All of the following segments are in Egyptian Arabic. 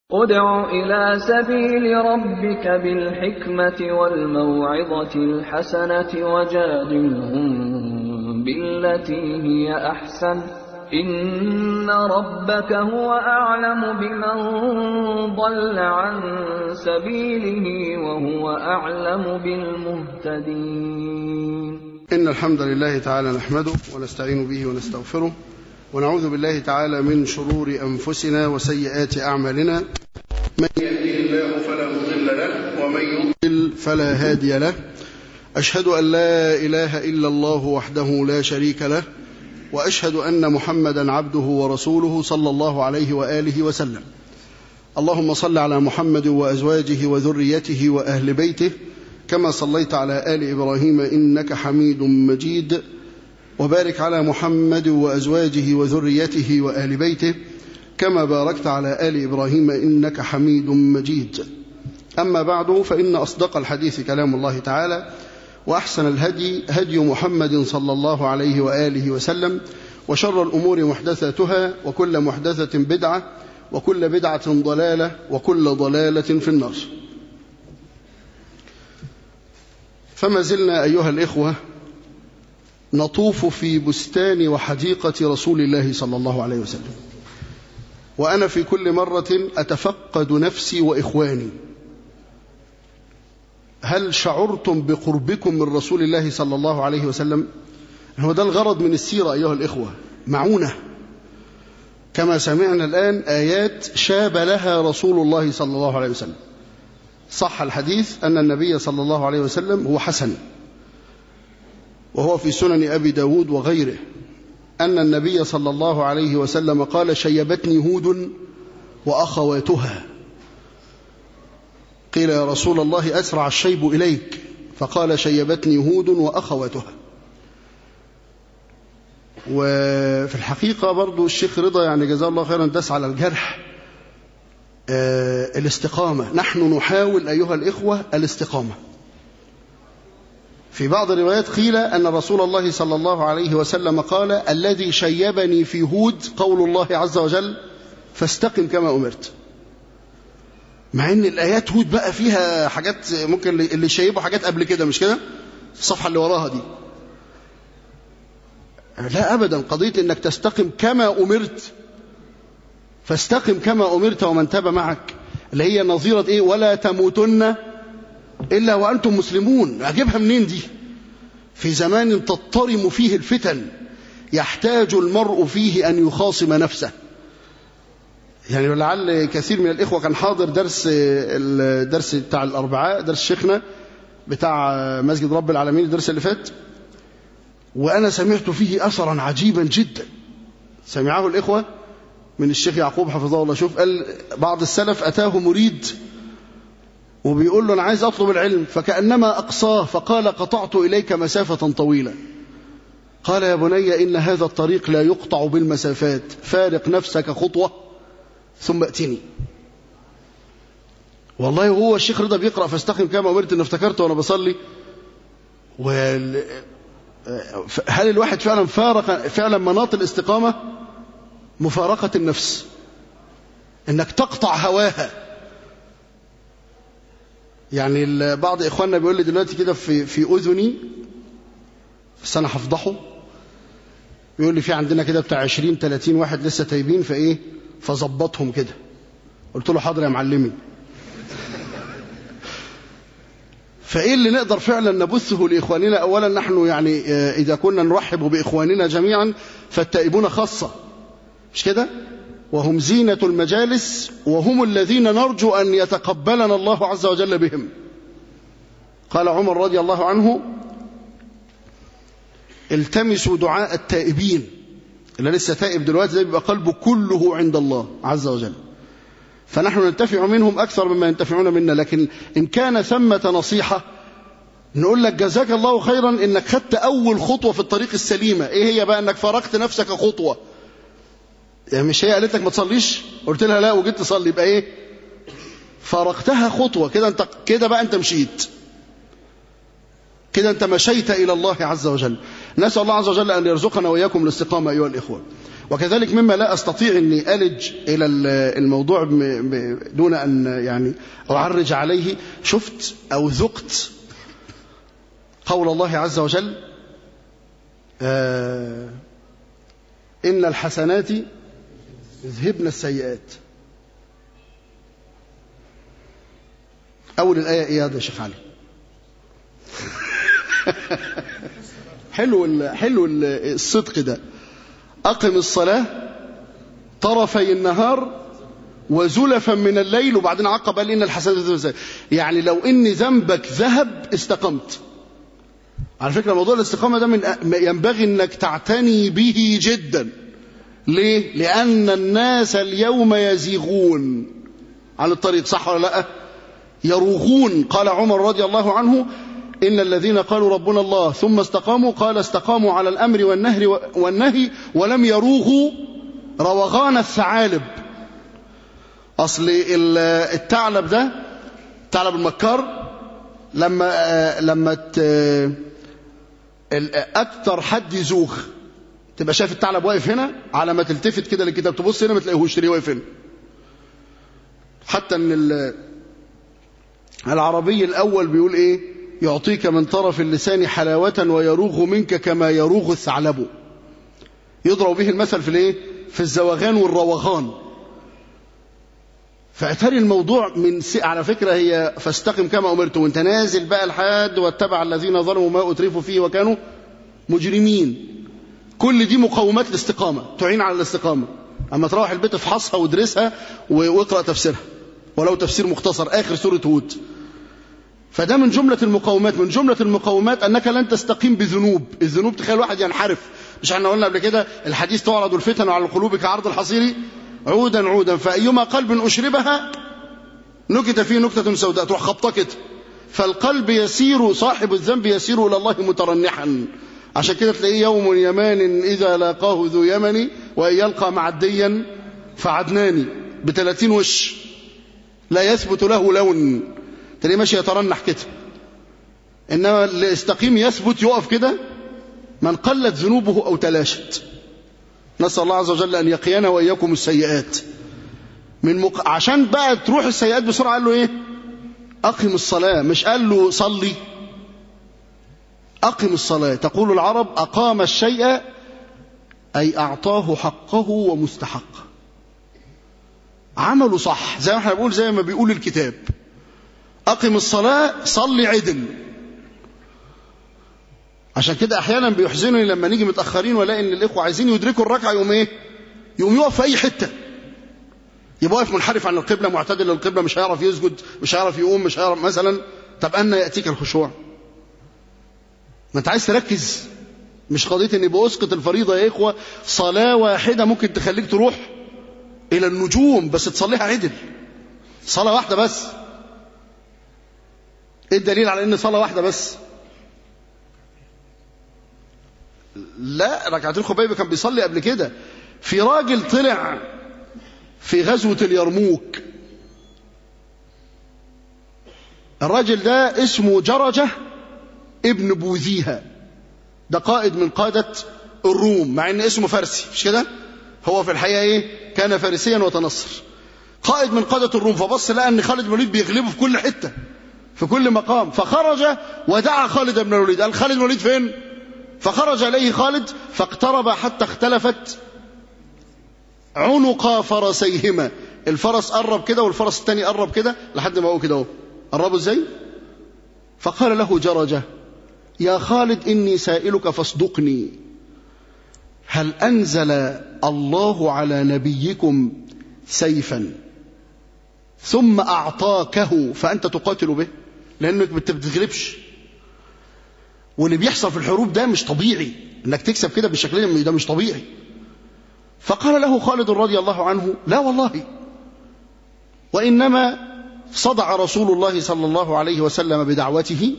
ادْعُ إِلَىٰ سَبِيلِ رَبِّكَ بِالْحِكْمَةِ وَالْمَوْعِظَةِ الْحَسَنَةِ وَجَادِلْهُم بِالَّتِي هِيَ أَحْسَنُ ۚ إِنَّ رَبَّكَ هُوَ أَعْلَمُ بِمَن ضَلَّ عَن سَبِيلِهِ وَهُوَ أَعْلَمُ بِالْمُهْتَدِينَ إن الحمد لله تعالى نحمده ونستعين به ونستغفره ونعوذ بالله تعالى من شرور أنفسنا وسيئات أعمالنا من يهديه الله فلا مضل له ومن يضلل فلا هادي له أشهد أن لا إله إلا الله وحده لا شريك له وأشهد أن محمدا عبده ورسوله صلى الله عليه وآله وسلم اللهم صل على محمد وأزواجه وذريته وأهل بيته كما صليت على آل إبراهيم إنك حميد مجيد وبارك على محمد وأزواجه وذريته وآل بيته كما باركت على آل إبراهيم إنك حميد مجيد أما بعد فإن أصدق الحديث كلام الله تعالى وأحسن الهدي هدي محمد صلى الله عليه وآله وسلم وشر الأمور محدثاتها وكل محدثة بدعة وكل بدعة ضلالة وكل ضلالة في النار فما زلنا أيها الإخوة نطوف في بستان وحديقة رسول الله صلى الله عليه وسلم وأنا في كل مرة أتفقد نفسي وإخواني هل شعرتم بقربكم من رسول الله صلى الله عليه وسلم هو ده الغرض من السيرة أيها الإخوة معونة كما سمعنا الآن آيات شاب لها رسول الله صلى الله عليه وسلم صح الحديث أن النبي صلى الله عليه وسلم هو حسن وهو في سنن أبي داود وغيره أن النبي صلى الله عليه وسلم قال شيبتني هود وأخواتها قيل يا رسول الله أسرع الشيب إليك فقال شيبتني هود وأخواتها وفي الحقيقة برضو الشيخ رضا يعني جزاه الله خيرا دس على الجرح آه الاستقامة نحن نحاول أيها الإخوة الاستقامة في بعض الروايات قيل أن رسول الله صلى الله عليه وسلم قال الذي شيبني في هود قول الله عز وجل فاستقم كما أمرت مع ان الايات هود بقى فيها حاجات ممكن اللي شيبوا حاجات قبل كده مش كده الصفحه اللي وراها دي لا ابدا قضيه انك تستقم كما امرت فاستقم كما امرت ومن تاب معك اللي هي نظيره ايه ولا تموتن الا وانتم مسلمون اجيبها منين دي في زمان تضطرم فيه الفتن يحتاج المرء فيه ان يخاصم نفسه يعني لعل كثير من الإخوة كان حاضر درس الدرس بتاع الأربعاء درس شيخنا بتاع مسجد رب العالمين الدرس اللي فات وأنا سمعت فيه أثرا عجيبا جدا سمعه الإخوة من الشيخ يعقوب حفظه الله شوف قال بعض السلف أتاه مريد وبيقول له أنا عايز أطلب العلم فكأنما أقصاه فقال قطعت إليك مسافة طويلة قال يا بني إن هذا الطريق لا يقطع بالمسافات فارق نفسك خطوة ثم ائتني والله هو الشيخ رضا بيقرأ فاستقم كما أمرت إن افتكرته وأنا بصلي وال... هل الواحد فعلا فارق فعلا مناط الاستقامة مفارقة النفس إنك تقطع هواها يعني بعض إخواننا بيقول لي دلوقتي كده في في أذني بس أنا هفضحه بيقول لي في عندنا كده بتاع 20 30 واحد لسه تايبين فإيه فظبطهم كده قلت له حاضر يا معلمي فايه اللي نقدر فعلا نبثه لاخواننا اولا نحن يعني اذا كنا نرحب باخواننا جميعا فالتائبون خاصه مش كده وهم زينه المجالس وهم الذين نرجو ان يتقبلنا الله عز وجل بهم قال عمر رضي الله عنه التمسوا دعاء التائبين اللي لسه تائب دلوقتي ده بيبقى قلبه كله عند الله عز وجل فنحن ننتفع منهم أكثر مما ينتفعون منا لكن إن كان ثمة نصيحة نقول لك جزاك الله خيرا إنك خدت أول خطوة في الطريق السليمة إيه هي بقى إنك فرقت نفسك خطوة يعني مش هي قالت لك ما تصليش قلت لها لا وجيت تصلي يبقى إيه فرقتها خطوة كده أنت كده بقى أنت مشيت كده أنت مشيت إلى الله عز وجل نسأل الله عز وجل أن يرزقنا وإياكم الاستقامة أيها الإخوة وكذلك مما لا أستطيع أني ألج إلى الموضوع دون أن يعني أعرج عليه شفت أو ذقت قول الله عز وجل آه إن الحسنات يذهبن السيئات أول الآية إيه هذا يا شيخ علي حلو ال حلو ال الصدق ده أقم الصلاة طرفي النهار وزلفا من الليل وبعدين عقب قال إن الحسنات يعني لو إن ذنبك ذهب استقمت على فكرة موضوع الاستقامة ده من ينبغي أنك تعتني به جدا ليه؟ لأن الناس اليوم يزيغون عن الطريق صح ولا لا يروغون قال عمر رضي الله عنه إن الذين قالوا ربنا الله ثم استقاموا قال استقاموا على الأمر والنهر والنهي ولم يروغوا روغان الثعالب أصل الثعلب ده الثعلب المكار لما لما اكتر حد يزوغ تبقى شايف الثعلب واقف هنا على ما تلتفت كده للكتاب تبص هنا ما تلاقيهوش تلاقيه واقف هنا حتى ان العربي الاول بيقول ايه يعطيك من طرف اللسان حلاوة ويروغ منك كما يروغ الثعلب يضرب به المثل في الايه في الزوغان والروغان فاتاري الموضوع من س... على فكرة هي فاستقم كما أمرت وانت نازل بقى الحاد واتبع الذين ظلموا ما أترفوا فيه وكانوا مجرمين كل دي مقومات الاستقامة تعين على الاستقامة أما تروح البيت افحصها وادرسها واقرأ تفسيرها ولو تفسير مختصر آخر سورة هود فده من جملة المقومات من جملة المقومات أنك لن تستقيم بذنوب الذنوب تخيل واحد ينحرف مش احنا قلنا قبل كده الحديث تعرض الفتن على القلوب كعرض الحصير عودا عودا فأيما قلب أشربها نكت فيه نكتة سوداء تروح خبطة كده فالقلب يسير صاحب الذنب يسير إلى الله مترنحا عشان كده تلاقيه يوم يمان إذا لاقاه ذو يمن وإن يلقى معديا فعدناني بثلاثين وش لا يثبت له لون تلاقيه ماشي يترنح كده إنما اللي استقيم يثبت يقف كده من قلت ذنوبه أو تلاشت نسأل الله عز وجل أن يقينا وإياكم السيئات من مق... عشان بقى تروح السيئات بسرعة قال له إيه أقم الصلاة مش قال له صلي أقم الصلاة تقول العرب أقام الشيء أي أعطاه حقه ومستحقه عمله صح زي ما احنا بنقول زي ما بيقول الكتاب أقم الصلاة صلي عدل عشان كده احيانا بيحزنني لما نيجي متاخرين والاقي ان الاخوه عايزين يدركوا الركعه يقوم ايه يقوم يقف في اي حته يبقى واقف منحرف عن القبله معتدل للقبله مش هيعرف يسجد مش هيعرف يقوم مش هيعرف مثلا طب ان ياتيك الخشوع ما انت عايز تركز مش قضيه اني باسقط الفريضه يا اخوه صلاه واحده ممكن تخليك تروح الى النجوم بس تصليها عدل صلاه واحده بس ايه الدليل على ان صلاه واحده بس لا ركعتين خبيب كان بيصلي قبل كده في راجل طلع في غزوة اليرموك الراجل ده اسمه جرجة ابن بوذيها ده قائد من قادة الروم مع ان اسمه فارسي مش كده هو في الحقيقة ايه كان فارسيا وتنصر قائد من قادة الروم فبص لقى ان خالد بن الوليد بيغلبه في كل حتة في كل مقام فخرج ودعا خالد بن الوليد قال خالد بن الوليد فين فخرج إليه خالد فاقترب حتى اختلفت عنق فرسيهما الفرس قرب كده والفرس الثاني قرب كده لحد ما هو كده اهو قربوا ازاي فقال له جرجة يا خالد إني سائلك فاصدقني هل أنزل الله على نبيكم سيفا ثم أعطاكه فأنت تقاتل به لأنك ما بتتغلبش واللي بيحصل في الحروب ده مش طبيعي انك تكسب كده بالشكل ده مش طبيعي فقال له خالد رضي الله عنه لا والله وإنما صدع رسول الله صلى الله عليه وسلم بدعوته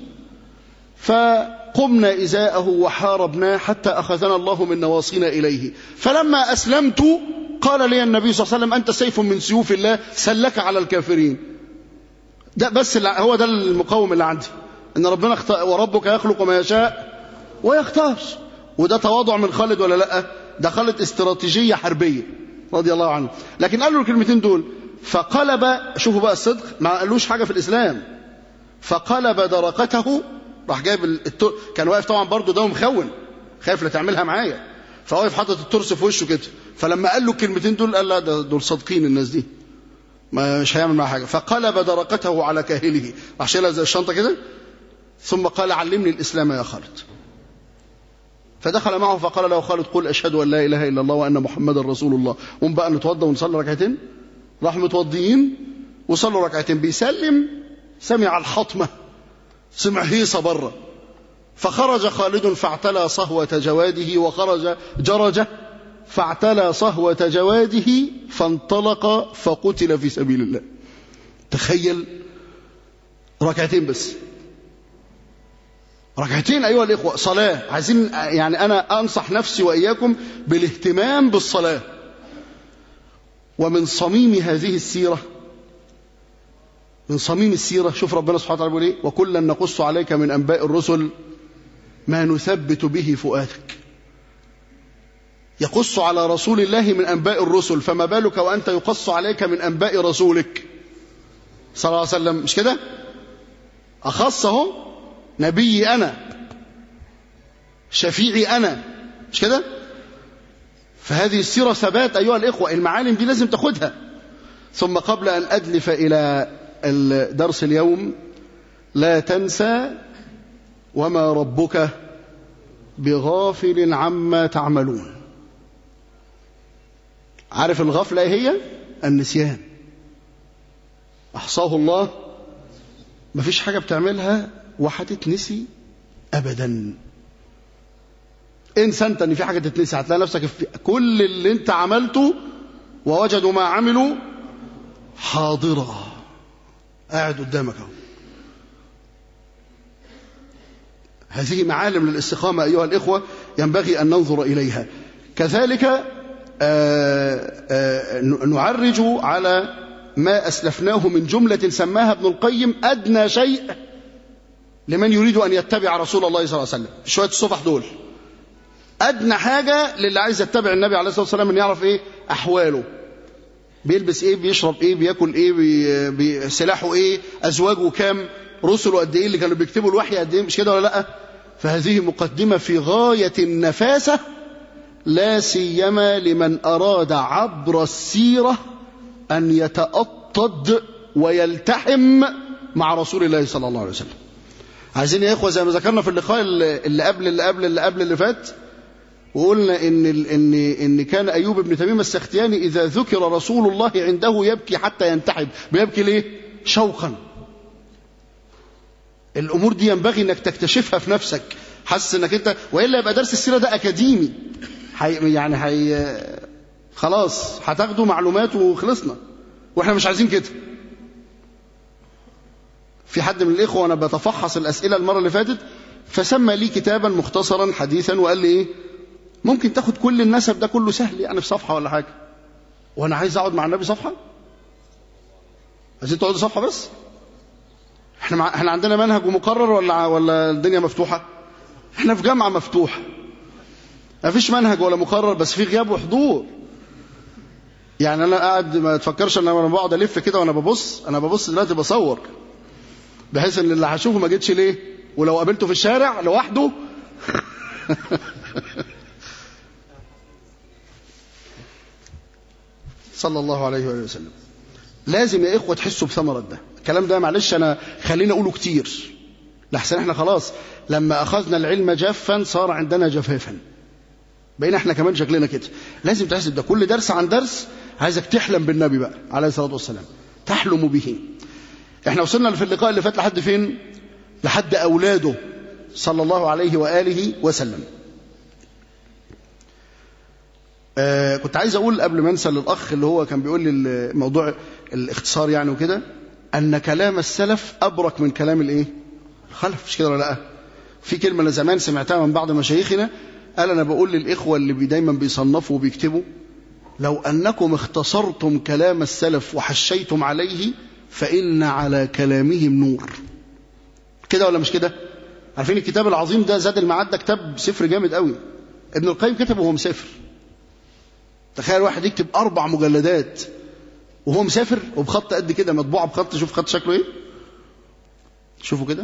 فقمنا إزاءه وحاربناه حتى أخذنا الله من نواصينا إليه فلما أسلمت قال لي النبي صلى الله عليه وسلم أنت سيف من سيوف الله سلك على الكافرين ده بس هو ده المقاوم اللي عندي ان ربنا اختار وربك يخلق ما يشاء ويختار وده تواضع من خالد ولا لا ده خلط استراتيجية حربية رضي الله عنه لكن قال له الكلمتين دول فقلب شوفوا بقى الصدق ما قالوش حاجة في الإسلام فقلب درقته راح جايب التر... كان واقف طبعا برضه ده مخون خايف لا تعملها معايا فواقف حاطط الترس في وشه كده فلما قال له الكلمتين دول قال لا ده دول صادقين الناس دي ما مش هيعمل معاه حاجه فقلب درقته على كاهله راح شايلها زي الشنطه كده ثم قال علمني الاسلام يا خالد فدخل معه فقال له خالد قل اشهد ان لا اله الا الله وان محمدا رسول الله قوم بقى نتوضى ونصلي ركعتين راح متوضيين وصلوا ركعتين بيسلم سمع الحطمه سمع هيصه بره فخرج خالد فاعتلى صهوة جواده وخرج جرجه فاعتلى صهوة جواده فانطلق فقتل في سبيل الله تخيل ركعتين بس ركعتين أيها الإخوة صلاة عايزين يعني أنا أنصح نفسي وإياكم بالاهتمام بالصلاة ومن صميم هذه السيرة من صميم السيرة شوف ربنا سبحانه وتعالى بيقول إيه وكلا نقص عليك من أنباء الرسل ما نثبت به فؤادك يقص على رسول الله من أنباء الرسل فما بالك وأنت يقص عليك من أنباء رسولك صلى الله عليه وسلم مش كده أخصه نبي أنا شفيعي أنا مش كده فهذه السيرة ثبات أيها الإخوة المعالم دي لازم تاخدها ثم قبل أن أدلف إلى درس اليوم لا تنسى وما ربك بغافل عما تعملون عارف الغفلة هي النسيان أحصاه الله مفيش حاجة بتعملها وهتتنسي أبدا انسى انت ان في حاجة تتنسي هتلاقي نفسك في كل اللي انت عملته ووجدوا ما عملوا حاضرا قاعد قدامك اهو هذه معالم للاستقامة أيها الإخوة ينبغي أن ننظر إليها كذلك آآ آآ نعرج على ما أسلفناه من جملة سماها ابن القيم أدنى شيء لمن يريد أن يتبع رسول الله صلى الله عليه وسلم شوية الصفح دول أدنى حاجة للي عايز يتبع النبي عليه الصلاة والسلام أن يعرف إيه أحواله بيلبس إيه بيشرب إيه بياكل إيه بي بي سلاحه إيه أزواجه كام رسله قد ايه اللي كانوا بيكتبوا الوحي قد ايه مش كده ولا لا فهذه مقدمه في غايه النفاسه لا سيما لمن اراد عبر السيره ان يتأطد ويلتحم مع رسول الله صلى الله عليه وسلم عايزين يا اخوه زي ما ذكرنا في اللقاء اللي قبل اللي قبل اللي قبل اللي فات وقلنا ان ان ان كان ايوب بن تميم السختياني اذا ذكر رسول الله عنده يبكي حتى ينتحب بيبكي ليه شوقا الامور دي ينبغي انك تكتشفها في نفسك حاسس انك انت والا يبقى درس السيره ده اكاديمي حي يعني هي خلاص هتاخدوا معلومات وخلصنا واحنا مش عايزين كده في حد من الاخوه وانا بتفحص الاسئله المره اللي فاتت فسمى لي كتابا مختصرا حديثا وقال لي ايه ممكن تاخد كل النسب ده كله سهل يعني في صفحه ولا حاجه وانا عايز اقعد مع النبي صفحه عايزين تقعدوا صفحه بس احنا مع... احنا عندنا منهج ومقرر ولا ولا الدنيا مفتوحه احنا في جامعه مفتوحه ما فيش منهج ولا مقرر بس في غياب وحضور يعني انا قاعد ما تفكرش ان انا بقعد الف كده وانا ببص انا ببص دلوقتي بصور بحيث ان اللي هشوفه ما جيتش ليه ولو قابلته في الشارع لوحده صلى الله عليه وآله وسلم لازم يا إخوة تحسوا بثمرة ده الكلام ده معلش أنا خليني أقوله كتير لحسن احنا خلاص لما أخذنا العلم جافا صار عندنا جفافا بقينا احنا كمان شكلنا كده لازم تحسب ده كل درس عن درس عايزك تحلم بالنبي بقى عليه الصلاة والسلام تحلم به احنا وصلنا في اللقاء اللي فات لحد فين لحد أولاده صلى الله عليه وآله وسلم آه كنت عايز أقول قبل ما أنسى للأخ اللي هو كان بيقول لي موضوع الاختصار يعني وكده أن كلام السلف أبرك من كلام الإيه الخلف مش كده ولا لا في كلمة أنا زمان سمعتها من بعض مشايخنا قال أنا بقول للإخوة اللي دايما بيصنفوا وبيكتبوا لو أنكم اختصرتم كلام السلف وحشيتم عليه فإن على كلامهم نور كده ولا مش كده عارفين الكتاب العظيم ده زاد المعاد ده كتاب سفر جامد قوي ابن القيم كتبه وهو مسافر تخيل واحد يكتب أربع مجلدات وهو مسافر وبخط قد كده مطبوعة بخط شوف خط شكله ايه شوفوا كده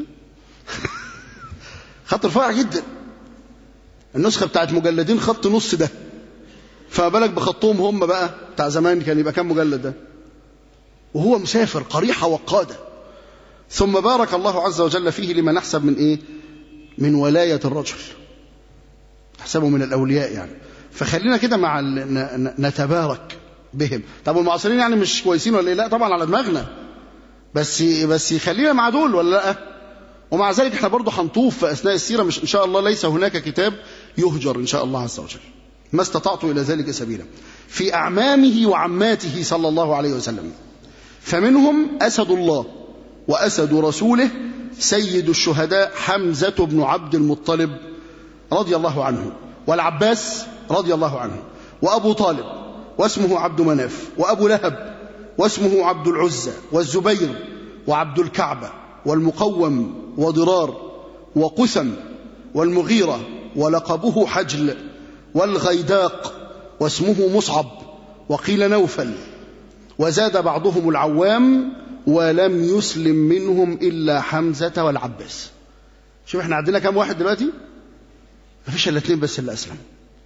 خط رفيع جدا النسخة بتاعت مجلدين خط نص ده فما بالك بخطهم هم بقى بتاع زمان كان يبقى كام مجلد ده وهو مسافر قريحة وقادة ثم بارك الله عز وجل فيه لما نحسب من ايه من ولاية الرجل نحسبه من الأولياء يعني فخلينا كده مع نتبارك بهم طب المعاصرين يعني مش كويسين ولا ايه لا طبعا على دماغنا بس بس خلينا مع دول ولا لا ومع ذلك احنا برضه هنطوف في اثناء السيره مش ان شاء الله ليس هناك كتاب يهجر ان شاء الله عز وجل ما استطعت الى ذلك سبيلا في اعمامه وعماته صلى الله عليه وسلم فمنهم اسد الله واسد رسوله سيد الشهداء حمزه بن عبد المطلب رضي الله عنه والعباس رضي الله عنه وابو طالب واسمه عبد مناف وابو لهب واسمه عبد العزى والزبير وعبد الكعبة والمقوم وضرار وقثم والمغيرة ولقبه حجل والغيداق واسمه مصعب وقيل نوفل وزاد بعضهم العوام ولم يسلم منهم إلا حمزة والعباس شوف احنا عندنا كم واحد دلوقتي مفيش الا اثنين بس اللي أسلم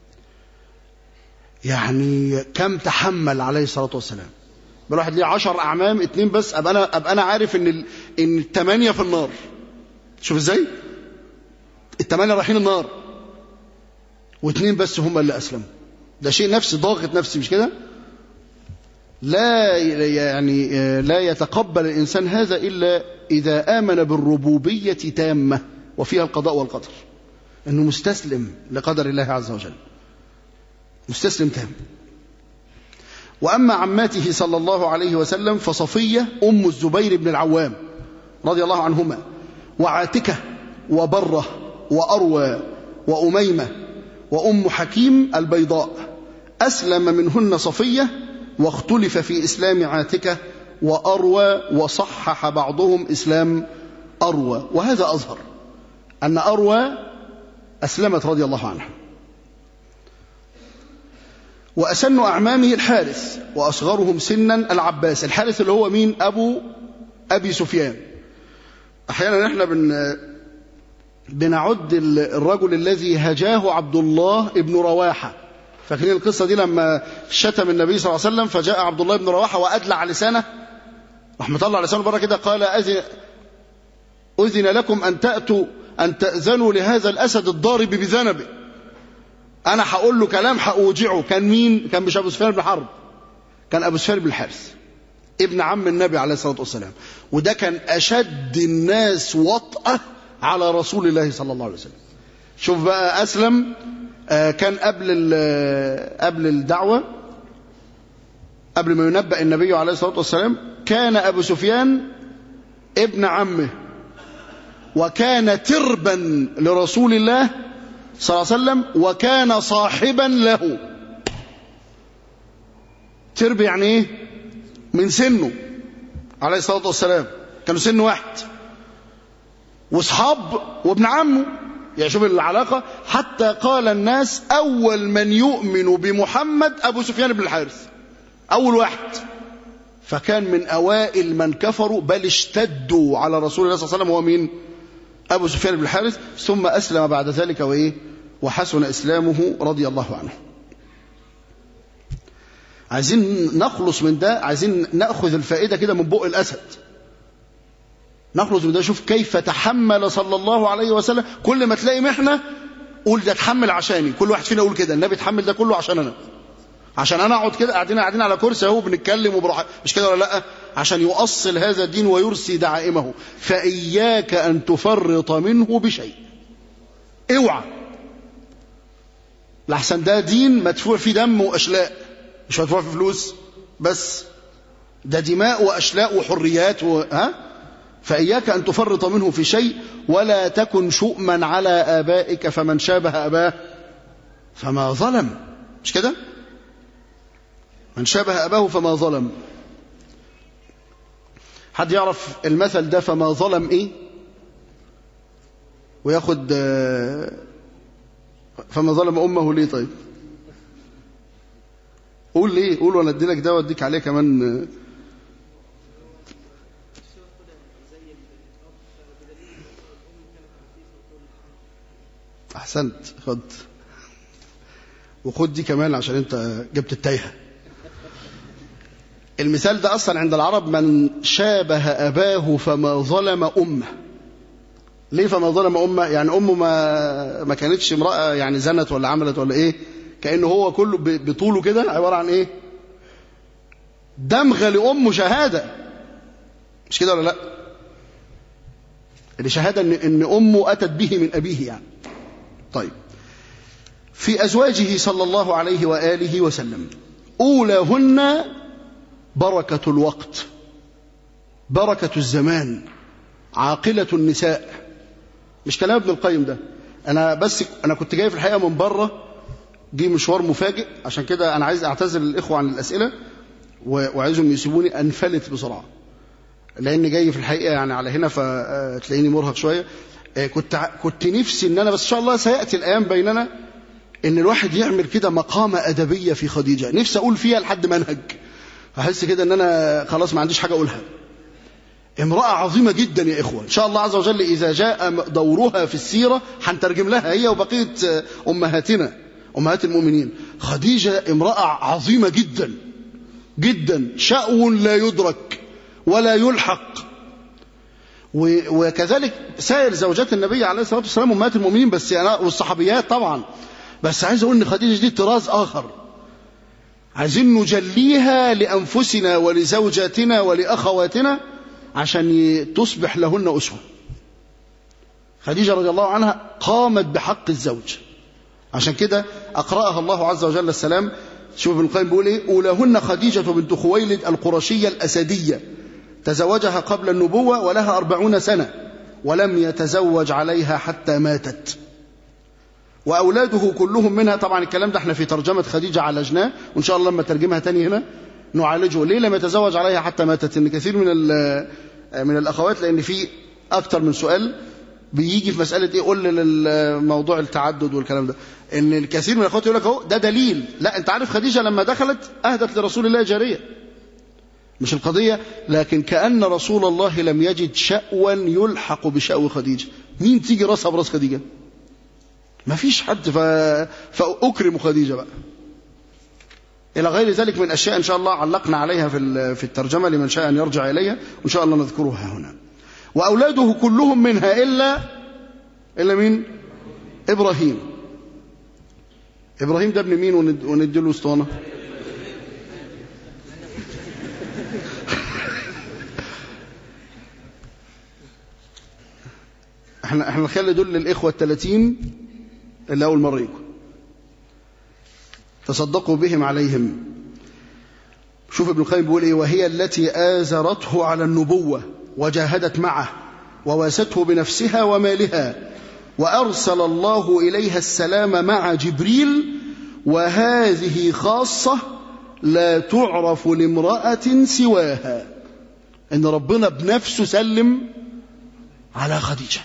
يعني كم تحمل عليه الصلاة والسلام بل واحد ليه عشر أعمام اتنين بس أبقى أنا, أبقى أنا عارف إن ال... إن التمانية في النار شوف إزاي التمانية رايحين النار واتنين بس هم اللي أسلموا ده شيء نفسي ضاغط نفسي مش كده لا يعني لا يتقبل الإنسان هذا إلا إذا آمن بالربوبية تامة وفيها القضاء والقدر أنه مستسلم لقدر الله عز وجل مستسلم تام وأما عماته صلى الله عليه وسلم فصفية أم الزبير بن العوام رضي الله عنهما وعاتكة وبرة وأروى وأميمة وأم حكيم البيضاء أسلم منهن صفية واختلف في إسلام عاتكة وأروى وصحح بعضهم إسلام أروى وهذا أظهر أن أروى أسلمت رضي الله عنها وأسن أعمامه الحارث وأصغرهم سنا العباس الحارث اللي هو مين أبو أبي سفيان أحيانا احنا بن بنعد الرجل الذي هجاه عبد الله ابن رواحة فاكرين القصة دي لما شتم النبي صلى الله عليه وسلم فجاء عبد الله بن رواحة وأدلع لسانه راح مطلع لسانه بره كده قال أذن, أذن لكم أن تأتوا أن تأذنوا لهذا الأسد الضارب بذنبه أنا هقول له كلام هأوجعه كان مين؟ كان مش أبو سفيان بن حرب كان أبو سفيان بن الحارث ابن عم النبي عليه الصلاة والسلام وده كان أشد الناس وطأة على رسول الله صلى الله عليه وسلم شوف بقى أسلم كان قبل قبل الدعوة قبل ما ينبأ النبي عليه الصلاة والسلام كان أبو سفيان ابن عمه وكان تربا لرسول الله صلى الله عليه وسلم وكان صاحبا له ترب يعني ايه من سنه عليه الصلاة والسلام كانوا سن واحد واصحاب وابن عمه يعني شوف العلاقة حتى قال الناس أول من يؤمن بمحمد أبو سفيان بن الحارث أول واحد فكان من أوائل من كفروا بل اشتدوا على رسول الله صلى الله عليه وسلم هو مين أبو سفيان بن الحارث ثم أسلم بعد ذلك وإيه وحسن إسلامه رضي الله عنه عايزين نخلص من ده عايزين نأخذ الفائدة كده من بق الأسد نخلص من ده شوف كيف تحمل صلى الله عليه وسلم كل ما تلاقي محنة قول ده اتحمل عشاني كل واحد فينا يقول كده النبي اتحمل ده كله عشان أنا عشان أنا أقعد كده قاعدين قاعدين على كرسي أهو بنتكلم وبروح مش كده ولا لأ عشان يؤصل هذا الدين ويرسي دعائمه فإياك أن تفرط منه بشيء اوعى لحسن ده دين مدفوع فيه دم وأشلاء مش مدفوع فيه فلوس بس ده دماء وأشلاء وحريات و... ها؟ فإياك أن تفرط منه في شيء ولا تكن شؤما على آبائك فمن شابه أباه فما ظلم مش كده من شابه أباه فما ظلم حد يعرف المثل ده فما ظلم إيه وياخد فما ظلم أمه ليه طيب قول ليه قول ولا ادي لك ده واديك عليه كمان احسنت خد وخد دي كمان عشان انت جبت التايهه المثال ده اصلا عند العرب من شابه اباه فما ظلم امه ليه فما ظلم امه يعني امه ما ما كانتش امراه يعني زنت ولا عملت ولا ايه كانه هو كله بطوله كده عباره عن ايه دمغه لامه شهاده مش كده ولا لا اللي شهاده ان ان امه اتت به من ابيه يعني طيب في ازواجه صلى الله عليه واله وسلم اولاهن بركه الوقت بركه الزمان عاقله النساء مش كلام ابن القيم ده انا بس انا كنت جاي في الحقيقه من بره جه مشوار مفاجئ عشان كده انا عايز اعتذر للاخوه عن الاسئله وعايزهم يسيبوني انفلت بسرعه لان جاي في الحقيقه يعني على هنا فتلاقيني مرهق شويه كنت كنت نفسي ان انا بس ان شاء الله سياتي الايام بيننا ان الواحد يعمل كده مقامه ادبيه في خديجه نفسي اقول فيها لحد منهج احس كده ان انا خلاص ما عنديش حاجه اقولها امرأة عظيمة جدا يا إخوة إن شاء الله عز وجل إذا جاء دورها في السيرة هنترجم لها هي وبقية أمهاتنا أمهات المؤمنين خديجة امرأة عظيمة جدا جدا شأو لا يدرك ولا يلحق وكذلك سائر زوجات النبي عليه الصلاة والسلام أمهات المؤمنين بس أنا والصحابيات طبعا بس عايز أقول إن خديجة دي طراز آخر عايزين نجليها لأنفسنا ولزوجاتنا ولأخواتنا عشان تصبح لهن أسوة خديجة رضي الله عنها قامت بحق الزوج عشان كده أقرأها الله عز وجل السلام شوف ابن القيم بيقول ايه أولاهن خديجة بنت خويلد القرشية الأسدية تزوجها قبل النبوة ولها أربعون سنة ولم يتزوج عليها حتى ماتت وأولاده كلهم منها طبعا الكلام ده احنا في ترجمة خديجة عالجناه وإن شاء الله لما ترجمها تاني هنا نعالجه ليه لم يتزوج عليها حتى ماتت ان كثير من من الاخوات لان في اكتر من سؤال بيجي في مساله ايه قول للموضوع التعدد والكلام ده ان الكثير من الاخوات يقول لك اهو ده دليل لا انت عارف خديجه لما دخلت اهدت لرسول الله جاريه مش القضيه لكن كان رسول الله لم يجد شأوا يلحق بشأو خديجه مين تيجي راسها براس خديجه ما فيش حد ف... فاكرم خديجه بقى إلى غير ذلك من أشياء إن شاء الله علقنا عليها في في الترجمة لمن شاء أن يرجع إليها وإن شاء الله نذكرها هنا وأولاده كلهم منها إلا إلا مين إبراهيم إبراهيم ده ابن مين وندي له اسطوانة احنا احنا نخلي دول للإخوة الثلاثين اللي أول مرة يجوا تصدقوا بهم عليهم شوف ابن القيم بيقول ايه وهي التي آزرته على النبوة وجاهدت معه وواسته بنفسها ومالها وأرسل الله إليها السلام مع جبريل وهذه خاصة لا تعرف لامرأة سواها إن ربنا بنفسه سلم على خديجة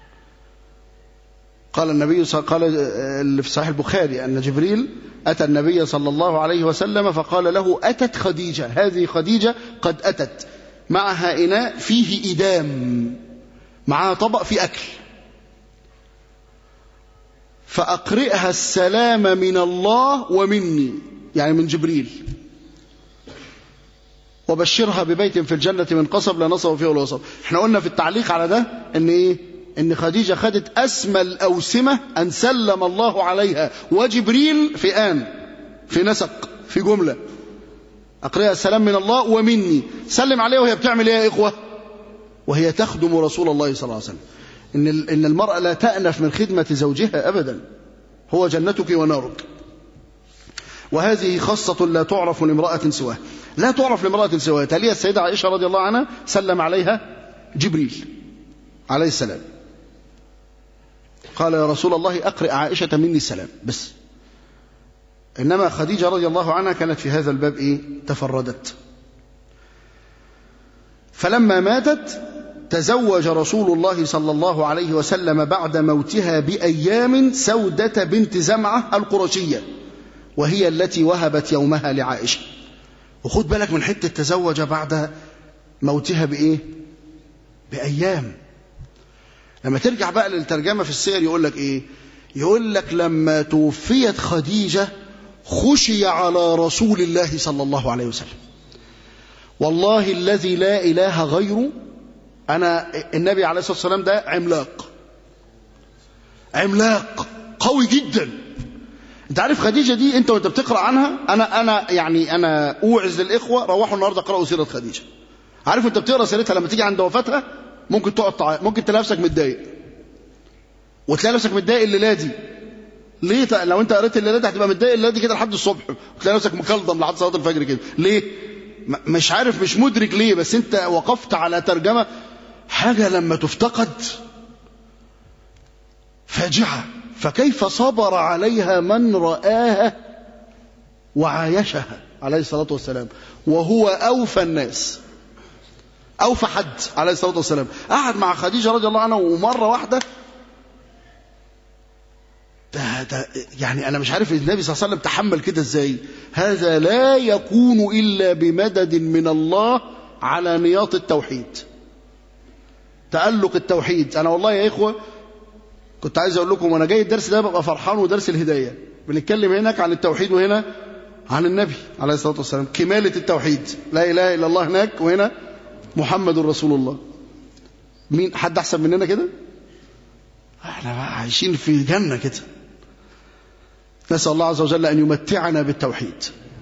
قال النبي صلى قال اللي في صحيح البخاري أن جبريل أتى النبي صلى الله عليه وسلم فقال له أتت خديجة هذه خديجة قد أتت معها إناء فيه إدام معها طبق فيه أكل فأقرئها السلام من الله ومني يعني من جبريل وبشرها ببيت في الجنة من قصب لا نصب فيه ولا وصب احنا قلنا في التعليق على ده ان ايه ان خديجة خدت اسمى الاوسمة ان سلم الله عليها وجبريل في ان في نسق في جملة اقرئها السلام من الله ومني سلم عليها وهي بتعمل ايه يا اخوة وهي تخدم رسول الله صلى الله عليه وسلم ان ان المرأة لا تأنف من خدمة زوجها ابدا هو جنتك ونارك وهذه خاصة لا تعرف لامرأة سواه لا تعرف لامرأة سواه تليها السيدة عائشة رضي الله عنها سلم عليها جبريل عليه السلام قال يا رسول الله أقرئ عائشة مني السلام بس إنما خديجة رضي الله عنها كانت في هذا الباب إيه؟ تفردت فلما ماتت تزوج رسول الله صلى الله عليه وسلم بعد موتها بأيام سودة بنت زمعة القرشية وهي التي وهبت يومها لعائشة وخد بالك من حتة تزوج بعد موتها بإيه بأيام لما ترجع بقى للترجمة في السير يقول لك إيه يقول لك لما توفيت خديجة خشي على رسول الله صلى الله عليه وسلم والله الذي لا إله غيره أنا النبي عليه الصلاة والسلام ده عملاق عملاق قوي جدا انت عارف خديجة دي انت وانت بتقرأ عنها انا انا يعني انا اوعز للاخوة روحوا النهارده اقرأوا سيرة خديجة عارف انت بتقرأ سيرتها لما تيجي عند وفاتها ممكن تقعد تعيط ممكن تلاقي نفسك متضايق وتلاقي نفسك متضايق الليله دي ليه ت- لو انت قريت الليله دي هتبقى متضايق الليله دي كده لحد الصبح وتلاقي نفسك مكلضم لحد صلاه الفجر كده ليه م- مش عارف مش مدرك ليه بس انت وقفت على ترجمه حاجه لما تفتقد فاجعه فكيف صبر عليها من رآها وعايشها عليه الصلاه والسلام وهو اوفى الناس اوفى حد عليه الصلاه والسلام قعد مع خديجه رضي الله عنها ومره واحده ده ده يعني انا مش عارف النبي صلى الله عليه وسلم تحمل كده ازاي هذا لا يكون الا بمدد من الله على نياط التوحيد تألق التوحيد انا والله يا اخوه كنت عايز اقول لكم وانا جاي الدرس ده ببقى فرحان ودرس الهدايه بنتكلم هناك عن التوحيد وهنا عن النبي عليه الصلاه والسلام كماله التوحيد لا اله الا الله هناك وهنا محمد رسول الله مين حد احسن مننا كده احنا بقى عايشين في جنه كده نسال الله عز وجل ان يمتعنا بالتوحيد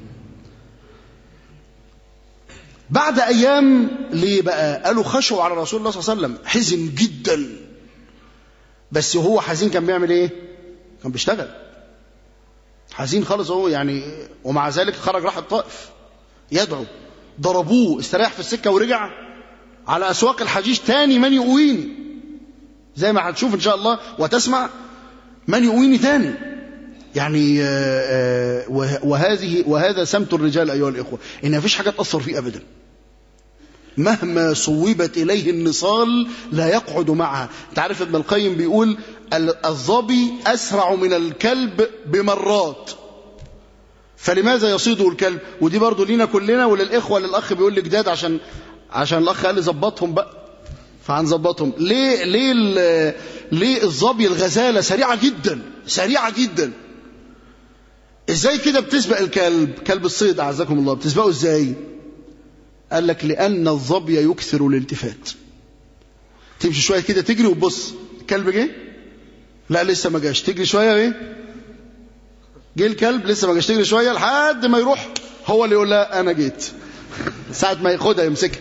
بعد ايام ليه بقى قالوا خشوا على رسول الله صلى الله عليه وسلم حزن جدا بس هو حزين كان بيعمل ايه كان بيشتغل حزين خالص هو يعني ومع ذلك خرج راح الطائف يدعو ضربوه استريح في السكه ورجع على اسواق الحجيج تاني من يؤويني زي ما هتشوف ان شاء الله وتسمع من يؤويني تاني يعني آه، آه، وه- وهذه وهذا سمت الرجال ايها الاخوه ان مفيش حاجه تاثر فيه ابدا مهما صوبت اليه النصال لا يقعد معها انت عارف ابن القيم بيقول ال- الظبي اسرع من الكلب بمرات فلماذا يصيده الكلب ودي برضو لينا كلنا وللاخوه للاخ بيقول لي جداد عشان عشان الاخ قال لي ظبطهم بقى فهنظبطهم ليه ليه ال- ليه الظبي الغزاله سريعه جدا سريعه جدا ازاي كده بتسبق الكلب كلب الصيد اعزكم الله بتسبقه ازاي قال لك لان الظبي يكثر الالتفات تمشي شويه كده تجري وتبص الكلب جه لا لسه ما جاش تجري شويه ايه جه الكلب لسه ما جاش تجري شويه لحد ما يروح هو اللي يقول لا انا جيت ساعه ما ياخدها يمسكها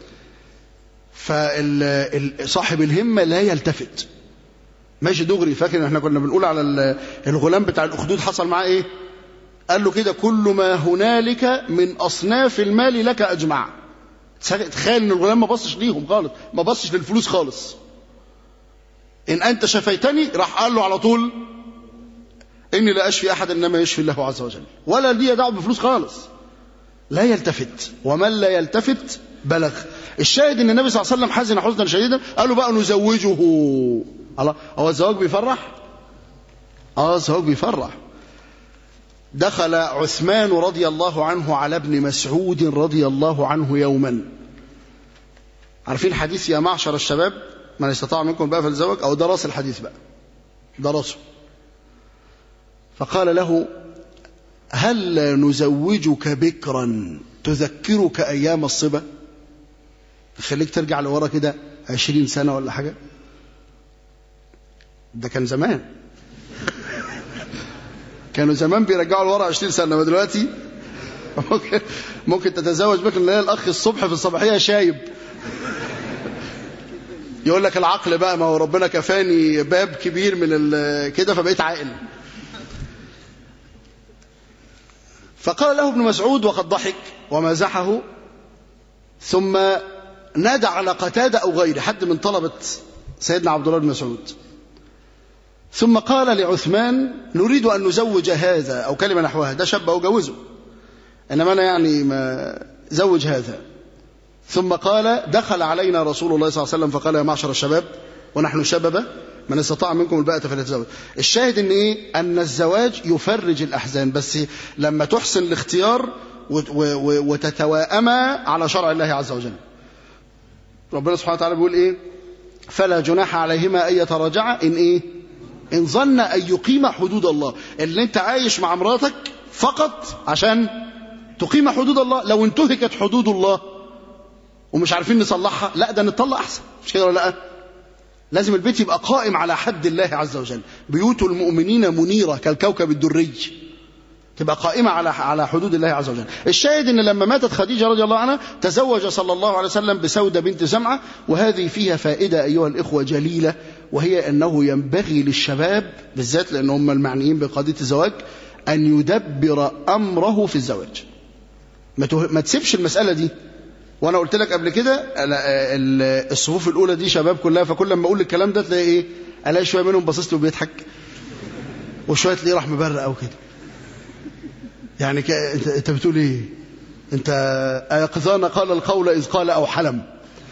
فصاحب الهمه لا يلتفت ماشي دغري فاكر ان احنا كنا بنقول على ال- الغلام بتاع الاخدود حصل معاه ايه قال له كده كل ما هنالك من اصناف المال لك اجمع تخيل ان الغلام ما بصش ليهم خالص ما بصش للفلوس خالص ان انت شفيتني راح قال له على طول اني لا اشفي احد انما يشفي الله عز وجل ولا لي دعوه بفلوس خالص لا يلتفت ومن لا يلتفت بلغ الشاهد ان النبي صلى الله عليه وسلم حزن حزنا شديدا قالوا بقى نزوجه الله هو الزواج بيفرح اه الزواج بيفرح دخل عثمان رضي الله عنه على ابن مسعود رضي الله عنه يوما عارفين حديث يا معشر الشباب من استطاع منكم بقى فالزواج او ده راس الحديث بقى ده راسه فقال له هل نزوجك بكرا تذكرك ايام الصبا تخليك ترجع لورا كده عشرين سنة ولا حاجة ده كان زمان كانوا زمان بيرجعوا لورا 20 سنة ما دلوقتي ممكن ممكن تتزوج بك نلاقي الأخ الصبح في الصباحية شايب يقول لك العقل بقى ما هو ربنا كفاني باب كبير من ال- كده فبقيت عاقل فقال له ابن مسعود وقد ضحك ومازحه ثم نادى على قتادة أو غيره حد من طلبة سيدنا عبد الله بن مسعود ثم قال لعثمان نريد أن نزوج هذا أو كلمة نحوها ده شاب أجوزه إنما أنا يعني ما زوج هذا ثم قال دخل علينا رسول الله صلى الله عليه وسلم فقال يا معشر الشباب ونحن شببة من استطاع منكم الباءة فليتزوج الشاهد ان ايه ان الزواج يفرج الاحزان بس لما تحسن الاختيار وتتواءما على شرع الله عز وجل ربنا سبحانه وتعالى بيقول ايه فلا جناح عليهما ان يتراجعا ان ايه ان ظن ان يقيم حدود الله اللي انت عايش مع مراتك فقط عشان تقيم حدود الله لو انتهكت حدود الله ومش عارفين نصلحها لا ده نطلع احسن مش كده ولا لا لازم البيت يبقى قائم على حد الله عز وجل بيوت المؤمنين منيرة كالكوكب الدري تبقى قائمة على على حدود الله عز وجل الشاهد ان لما ماتت خديجة رضي الله عنها تزوج صلى الله عليه وسلم بسودة بنت زمعة وهذه فيها فائدة أيها الإخوة جليلة وهي أنه ينبغي للشباب بالذات لأن هم المعنيين بقضية الزواج أن يدبر أمره في الزواج ما تسيبش المسألة دي وانا قلت لك قبل كده الصفوف الاولى دي شباب كلها فكل لما اقول الكلام ده تلاقي ايه الاقي شويه منهم باصص له وبيضحك وشويه تلاقيه راح مبرق او كده يعني ك... انت انت بتقول ايه انت ايقظان قال القول اذ قال او حلم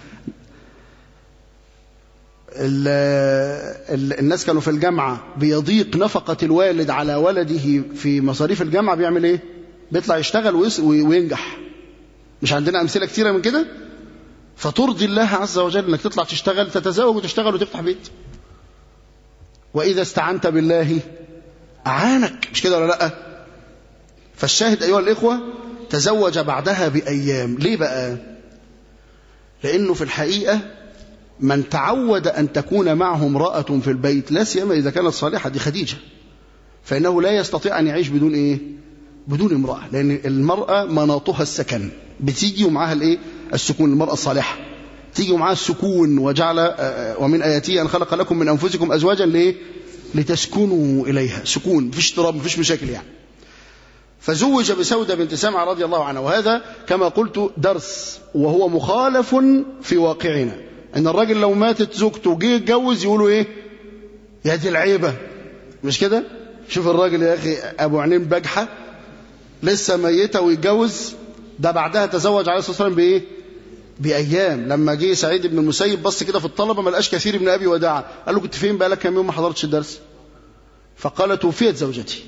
ال... ال... الناس كانوا في الجامعه بيضيق نفقه الوالد على ولده في مصاريف الجامعه بيعمل ايه بيطلع يشتغل ويس... وينجح مش عندنا أمثلة كثيرة من كده فترضي الله عز وجل أنك تطلع تشتغل تتزوج وتشتغل وتفتح بيت وإذا استعنت بالله أعانك مش كده ولا لا فالشاهد أيها الإخوة تزوج بعدها بأيام ليه بقى لأنه في الحقيقة من تعود أن تكون معه امرأة في البيت لا سيما إذا كانت صالحة دي خديجة فإنه لا يستطيع أن يعيش بدون إيه بدون امرأة لأن المرأة مناطها السكن بتيجي ومعاها الايه السكون المرأة الصالحة تيجي ومعاها السكون وجعل ومن آياته أن خلق لكم من أنفسكم أزواجا ليه لتسكنوا إليها سكون مفيش اضطراب مفيش مشاكل يعني فزوج بسودة بنت سمعة رضي الله عنها وهذا كما قلت درس وهو مخالف في واقعنا ان الراجل لو ماتت زوجته وجه يتجوز يقولوا ايه يا دي العيبة مش كده شوف الراجل يا أخي أبو عينين بجحة لسه ميتة ويتجوز ده بعدها تزوج عليه الصلاة والسلام بإيه بأيام لما جه سعيد بن المسيب بص كده في الطلبة ما لقاش كثير من أبي وداعة قال له كنت فين بقالك كام يوم ما حضرتش الدرس فقال توفيت زوجتي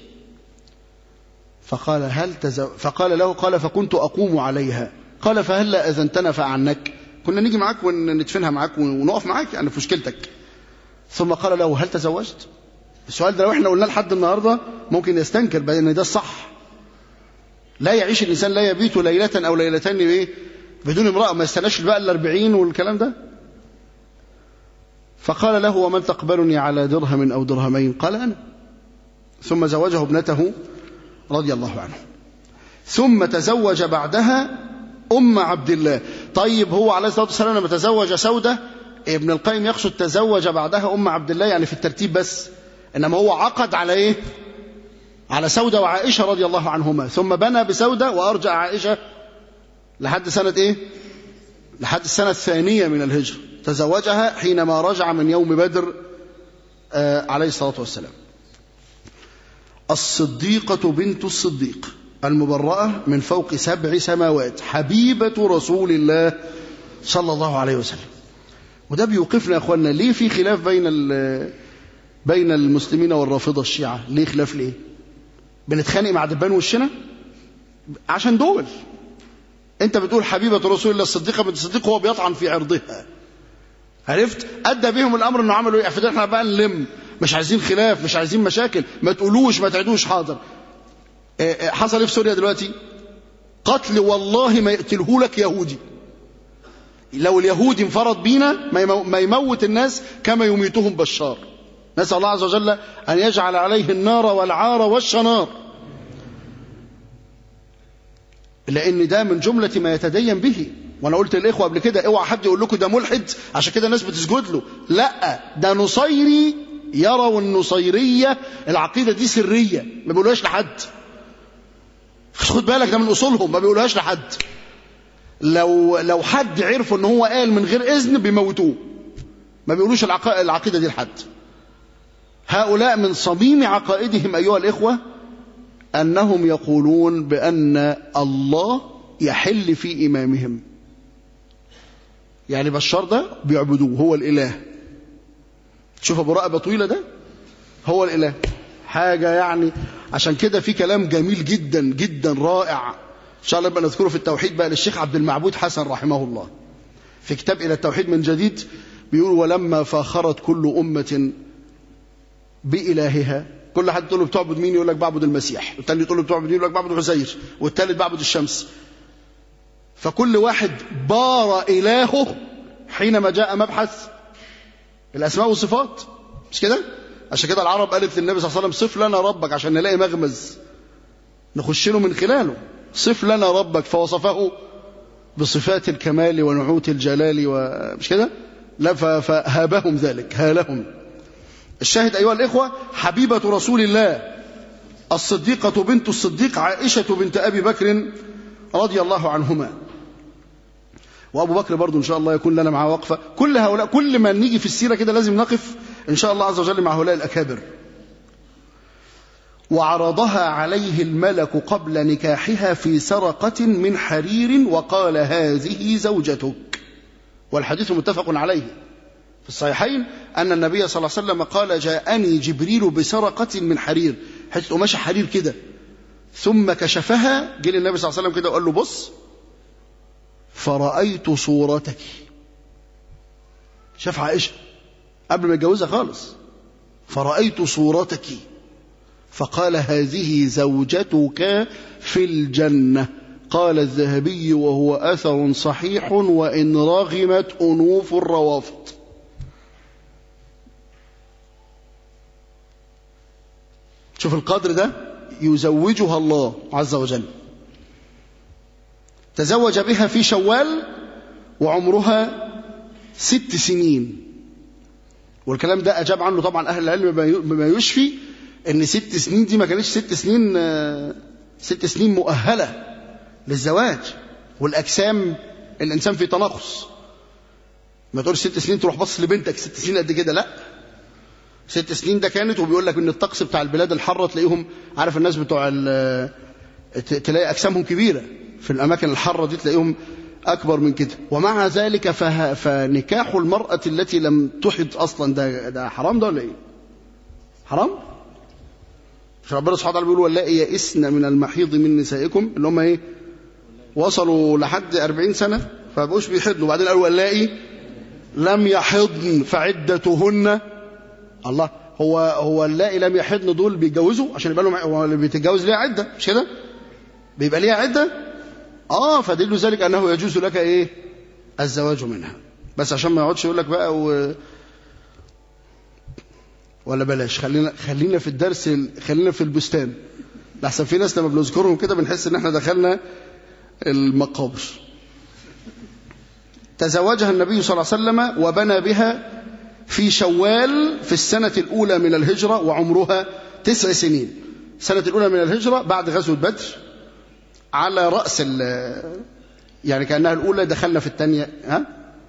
فقال هل تزو... فقال له قال فكنت أقوم عليها قال فهل لا أذنتنا فعنك كنا نيجي معاك وندفنها معاك ونقف معاك يعني في مشكلتك ثم قال له هل تزوجت السؤال ده لو احنا قلنا لحد النهارده ممكن يستنكر بان ده الصح لا يعيش الانسان لا يبيت ليله او ليلتين بايه بدون امراه ما يستناش بقى الأربعين والكلام ده فقال له ومن تقبلني على درهم او درهمين قال انا ثم زوجه ابنته رضي الله عنه ثم تزوج بعدها ام عبد الله طيب هو عليه الصلاه والسلام لما تزوج سوده ابن القيم يقصد تزوج بعدها ام عبد الله يعني في الترتيب بس انما هو عقد على ايه على سودة وعائشة رضي الله عنهما ثم بنى بسودة وأرجع عائشة لحد سنة إيه لحد السنة الثانية من الهجرة تزوجها حينما رجع من يوم بدر آه عليه الصلاة والسلام الصديقة بنت الصديق المبرأة من فوق سبع سماوات حبيبة رسول الله صلى الله عليه وسلم وده بيوقفنا يا اخوانا ليه في خلاف بين بين المسلمين والرافضة الشيعة ليه خلاف ليه بنتخانق مع دبان وشنا عشان دول انت بتقول حبيبة رسول الله الصديقة بنت الصديق هو بيطعن في عرضها عرفت ادى بهم الامر انه عملوا ايه افضل احنا بقى نلم مش عايزين خلاف مش عايزين مشاكل ما تقولوش ما تعدوش حاضر حصل ايه في سوريا دلوقتي قتل والله ما يقتله لك يهودي لو اليهودي انفرد بينا ما يموت الناس كما يميتهم بشار نسأل الله عز وجل أن يجعل عليه النار والعار والشنار لأن ده من جملة ما يتدين به وأنا قلت للإخوة قبل كده اوعى حد يقول لكم ده ملحد عشان كده الناس بتسجد له لا ده نصيري يروا النصيرية العقيدة دي سرية ما بيقولوهاش لحد خد بالك ده من أصولهم ما بيقولوهاش لحد لو لو حد عرفوا ان هو قال من غير اذن بيموتوه ما بيقولوش العقيده دي لحد هؤلاء من صميم عقائدهم ايها الاخوه انهم يقولون بان الله يحل في امامهم يعني بشار ده بيعبدوه هو الاله تشوف ابو رقبه طويله ده هو الاله حاجه يعني عشان كده في كلام جميل جدا جدا رائع ان شاء الله نبقى نذكره في التوحيد بقى للشيخ عبد المعبود حسن رحمه الله في كتاب الى التوحيد من جديد بيقول ولما فاخرت كل امه بإلهها كل حد تقول له بتعبد مين يقول لك بعبد المسيح والتاني تقول له بتعبد مين يقول لك بعبد عزير والتالت بعبد الشمس فكل واحد بار إلهه حينما جاء مبحث الأسماء والصفات مش كده عشان كده العرب قالت للنبي صلى الله عليه وسلم صف لنا ربك عشان نلاقي مغمز نخش له من خلاله صف لنا ربك فوصفه بصفات الكمال ونعوت الجلال ومش كده لا فهابهم ذلك هالهم الشاهد أيها الإخوة حبيبة رسول الله الصديقة بنت الصديق عائشة بنت أبي بكر رضي الله عنهما وأبو بكر برضو إن شاء الله يكون لنا معاه وقفة كل هؤلاء كل ما نيجي في السيرة كده لازم نقف إن شاء الله عز وجل مع هؤلاء الأكابر وعرضها عليه الملك قبل نكاحها في سرقة من حرير وقال هذه زوجتك والحديث متفق عليه في الصحيحين أن النبي صلى الله عليه وسلم قال جاءني جبريل بسرقة من حرير حتة قماشة حرير كده ثم كشفها جه النبي صلى الله عليه وسلم كده وقال له بص فرأيت صورتك شاف عائشة قبل ما يتجوزها خالص فرأيت صورتك فقال هذه زوجتك في الجنة قال الذهبي وهو أثر صحيح وإن رغمت أنوف الروافض شوف القدر ده يزوجها الله عز وجل تزوج بها في شوال وعمرها ست سنين والكلام ده أجاب عنه طبعا أهل العلم بما يشفي ان ست سنين دي ما كانتش ست سنين ست سنين مؤهلة للزواج والأجسام الإنسان في تناقص ما تقولش ست سنين تروح بص لبنتك ست سنين قد كده لا ست سنين ده كانت وبيقول لك ان الطقس بتاع البلاد الحاره تلاقيهم عارف الناس بتوع تلاقي اجسامهم كبيره في الاماكن الحاره دي تلاقيهم اكبر من كده ومع ذلك فه... فنكاح المراه التي لم تحض اصلا ده ده حرام ده ولا ايه حرام مش ربنا سبحانه وتعالى بيقول واللائي يئسن من المحيض من نسائكم اللي هم ايه وصلوا لحد 40 سنه فبقوش بيحضنوا وبعدين قالوا واللائي لم يحضن فعدتهن الله هو هو اللائي لم يحضن دول بيتجوزوا عشان يبقى لهم هو اللي بيتجوز ليها عده مش كده؟ بيبقى ليها عده؟ اه فدل ذلك انه يجوز لك ايه؟ الزواج منها بس عشان ما يقعدش يقول لك بقى و... ولا بلاش خلينا خلينا في الدرس خلينا في البستان لحسن في ناس لما بنذكرهم كده بنحس ان احنا دخلنا المقابر تزوجها النبي صلى الله عليه وسلم وبنى بها في شوال في السنة الأولى من الهجرة وعمرها تسع سنين السنة الأولى من الهجرة بعد غزوة بدر على رأس يعني كأنها الأولى دخلنا في الثانية ها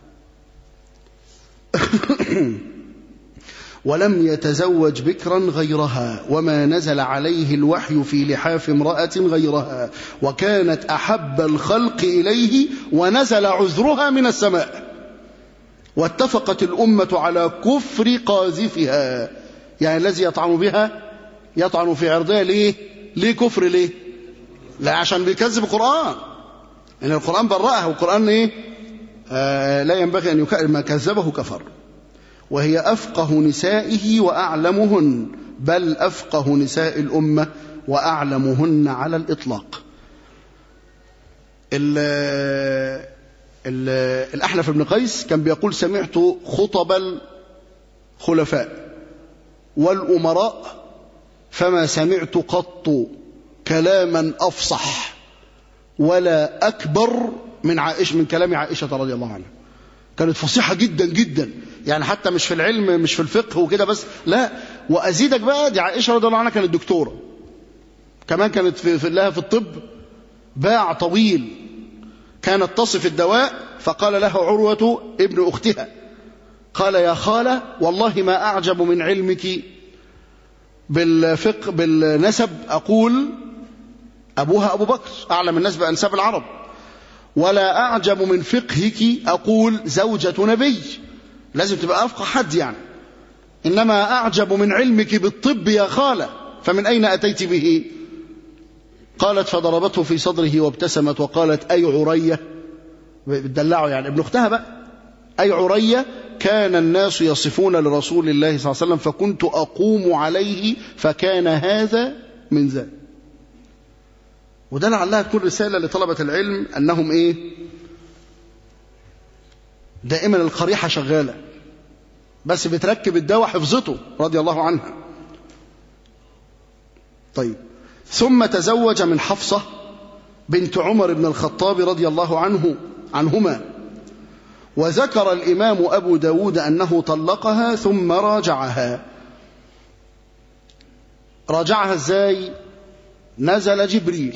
ولم يتزوج بكرا غيرها وما نزل عليه الوحي في لحاف امرأة غيرها وكانت أحب الخلق إليه ونزل عذرها من السماء واتفقت الأمة على كفر قاذفها يعني الذي يطعن بها يطعن في عرضها ليه ليه كفر ليه لا عشان بيكذب القرآن إن القرآن برأها والقرآن إيه آه لا ينبغي أن يكذب ما كذبه كفر وهي أفقه نسائه وأعلمهن بل أفقه نساء الأمة وأعلمهن على الإطلاق ال ال الأحنف بن قيس كان بيقول سمعت خطب الخلفاء والأمراء فما سمعت قط كلاما أفصح ولا أكبر من عائشة من كلام عائشة رضي الله عنها كانت فصيحة جدا جدا يعني حتى مش في العلم مش في الفقه وكده بس لا وأزيدك بقى دي عائشة رضي الله عنها كانت دكتورة كمان كانت في, في لها في الطب باع طويل كانت تصف الدواء فقال له عروة ابن أختها قال يا خالة والله ما أعجب من علمك بالفقه بالنسب أقول أبوها أبو بكر أعلم الناس بأنساب العرب ولا أعجب من فقهك أقول زوجة نبي لازم تبقى أفقه حد يعني إنما أعجب من علمك بالطب يا خالة فمن أين أتيت به قالت فضربته في صدره وابتسمت وقالت أي عرية بتدلعه يعني ابن أختها بقى أي عرية كان الناس يصفون لرسول الله صلى الله عليه وسلم فكنت أقوم عليه فكان هذا من ذا وده لعلها تكون رسالة لطلبة العلم أنهم إيه دائما القريحة شغالة بس بتركب الدواء حفظته رضي الله عنها طيب ثم تزوج من حفصة بنت عمر بن الخطاب رضي الله عنه عنهما وذكر الإمام أبو داود أنه طلقها ثم راجعها راجعها ازاي نزل جبريل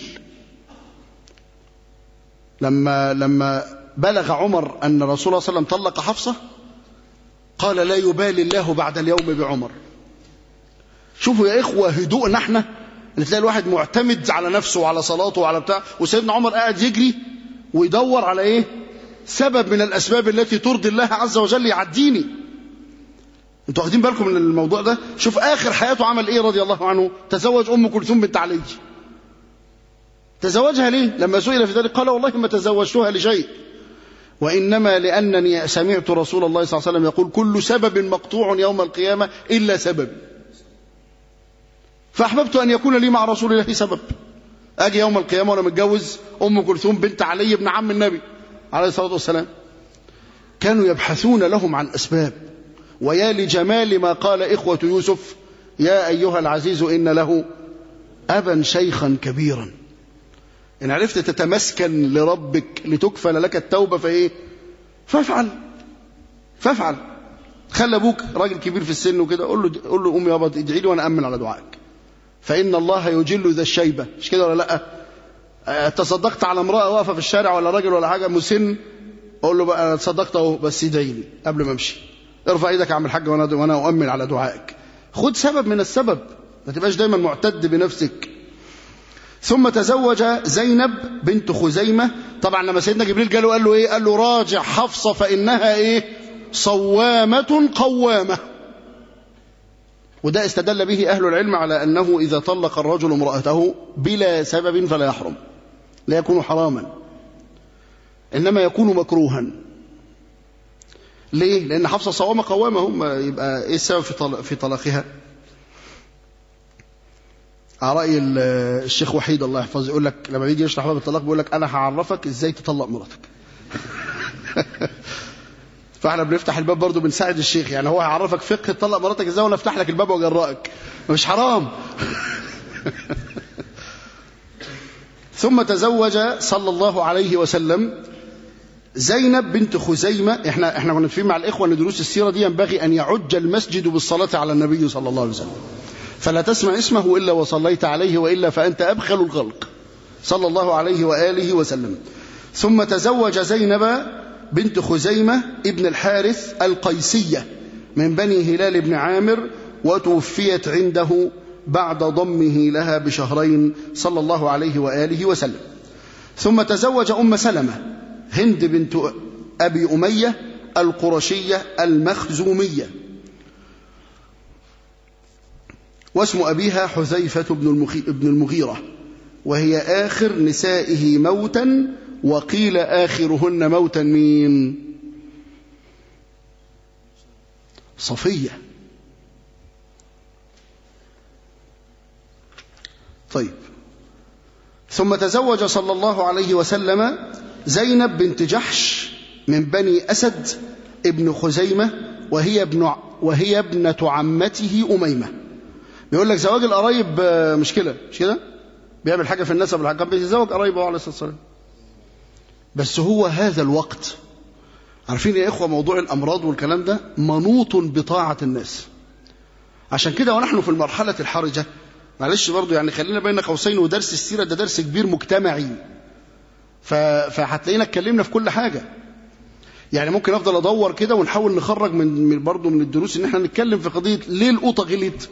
لما لما بلغ عمر أن رسول الله صلى الله عليه وسلم طلق حفصة قال لا يبالي الله بعد اليوم بعمر شوفوا يا إخوة هدوءنا احنا اللي تلاقي الواحد معتمد على نفسه وعلى صلاته وعلى بتاع وسيدنا عمر قاعد يجري ويدور على ايه سبب من الأسباب التي ترضي الله عز وجل يعديني انتوا واخدين بالكم من الموضوع ده شوف آخر حياته عمل ايه رضي الله عنه تزوج أم كلثوم بنت علي تزوجها ليه لما سئل في ذلك قال والله ما تزوجتها لشيء وإنما لأنني سمعت رسول الله صلى الله عليه وسلم يقول كل سبب مقطوع يوم القيامة إلا سبب فأحببت أن يكون لي مع رسول الله سبب أجي يوم القيامة وأنا متجوز أم كلثوم بنت علي بن عم النبي عليه الصلاة والسلام كانوا يبحثون لهم عن أسباب ويا لجمال ما قال إخوة يوسف يا أيها العزيز إن له أبا شيخا كبيرا إن عرفت تتمسكن لربك لتكفل لك التوبة فإيه فافعل فافعل خلي أبوك راجل كبير في السن وكده قول له قول له أمي يابا ادعي لي وأنا أمن على دعائك فإن الله يجل ذا الشيبة مش كده ولا لأ تصدقت على امرأة واقفة في الشارع ولا راجل ولا حاجة مسن أقول له بقى أنا تصدقت أهو بس ادعي لي قبل ما أمشي ارفع ايدك يا عم الحاج وأنا وأنا أؤمن على دعائك خد سبب من السبب ما تبقاش دايما معتد بنفسك ثم تزوج زينب بنت خزيمة طبعا لما سيدنا جبريل جاله قال له ايه قال له راجع حفصة فإنها ايه صوامة قوامة وده استدل به أهل العلم على أنه إذا طلق الرجل امرأته بلا سبب فلا يحرم لا يكون حراما إنما يكون مكروها ليه؟ لأن حفصة صوامة قوامة هم يبقى إيه السبب في في طلاقها؟ على رأي الشيخ وحيد الله يحفظه يقول لك لما بيجي يشرح باب الطلاق بيقول لك أنا هعرفك إزاي تطلق مراتك فاحنا بنفتح الباب برضه بنساعد الشيخ يعني هو هيعرفك فقه تطلق مراتك ازاي وانا افتح لك الباب واجرأك مش حرام ثم تزوج صلى الله عليه وسلم زينب بنت خزيمة احنا احنا كنا متفقين مع الاخوه ان دروس السيره دي ينبغي ان يعج المسجد بالصلاه على النبي صلى الله عليه وسلم فلا تسمع اسمه الا وصليت عليه والا فانت ابخل الخلق صلى الله عليه واله وسلم ثم تزوج زينب بنت خزيمة ابن الحارث القيسية من بني هلال بن عامر وتوفيت عنده بعد ضمه لها بشهرين صلى الله عليه وآله وسلم ثم تزوج أم سلمة هند بنت أبي أمية القرشية المخزومية واسم أبيها حذيفة بن المغيرة وهي آخر نسائه موتا وقيل آخرهن موتا مين صفية طيب ثم تزوج صلى الله عليه وسلم زينب بنت جحش من بني أسد ابن خزيمة وهي ابن وهي ابنة عمته أميمة بيقول لك زواج القرايب مشكلة مش كده بيعمل حاجة في النسب والحاجة كان بيتزوج قرايبه عليه الصلاة والسلام بس هو هذا الوقت عارفين يا إخوة موضوع الأمراض والكلام ده منوط بطاعة الناس عشان كده ونحن في المرحلة الحرجة معلش برضو يعني خلينا بين قوسين ودرس السيرة ده درس كبير مجتمعي فهتلاقينا اتكلمنا في كل حاجة يعني ممكن افضل ادور كده ونحاول نخرج من برضه من الدروس ان احنا نتكلم في قضيه ليه القوطه غليت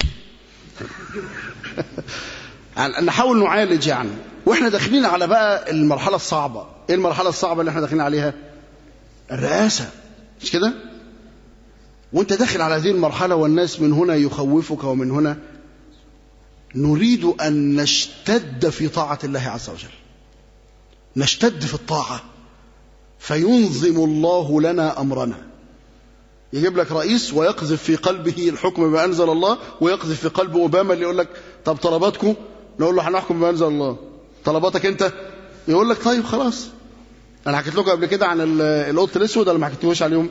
نحاول نعالج يعني واحنا داخلين على بقى المرحله الصعبه ايه المرحله الصعبه اللي احنا داخلين عليها الرئاسه مش كده وانت داخل على هذه المرحلة والناس من هنا يخوفك ومن هنا نريد أن نشتد في طاعة الله عز وجل نشتد في الطاعة فينظم الله لنا أمرنا يجيب لك رئيس ويقذف في قلبه الحكم بما أنزل الله ويقذف في قلب أوباما اللي يقول لك طب طلباتكم نقول له هنحكم بما أنزل الله طلباتك أنت يقول لك طيب خلاص أنا حكيت لكم قبل كده عن القط الأسود ولا ما حكيتوش عليهم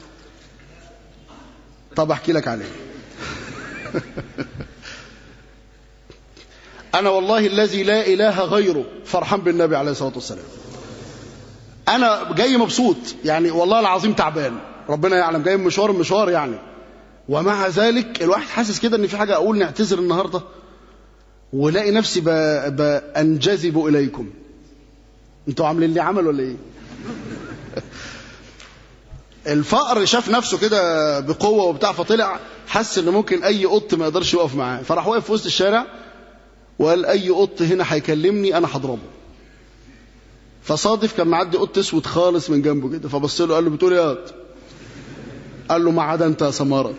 طب أحكي لك عليه أنا والله الذي لا إله غيره فرحان بالنبي عليه الصلاة والسلام أنا جاي مبسوط يعني والله العظيم تعبان ربنا يعلم جاي من مشوار مشوار يعني ومع ذلك الواحد حاسس كده ان في حاجه اقول نعتذر النهارده ولاقي نفسي بانجذب اليكم انتوا عاملين لي عمل ولا ايه الفقر شاف نفسه كده بقوه وبتاع فطلع حس ان ممكن اي قط ما يقدرش يقف معاه فراح واقف في وسط الشارع وقال اي قط هنا هيكلمني انا هضربه فصادف كان معدي قط اسود خالص من جنبه كده فبص له قال له بتقول ايه قال له ما عدا انت يا سماره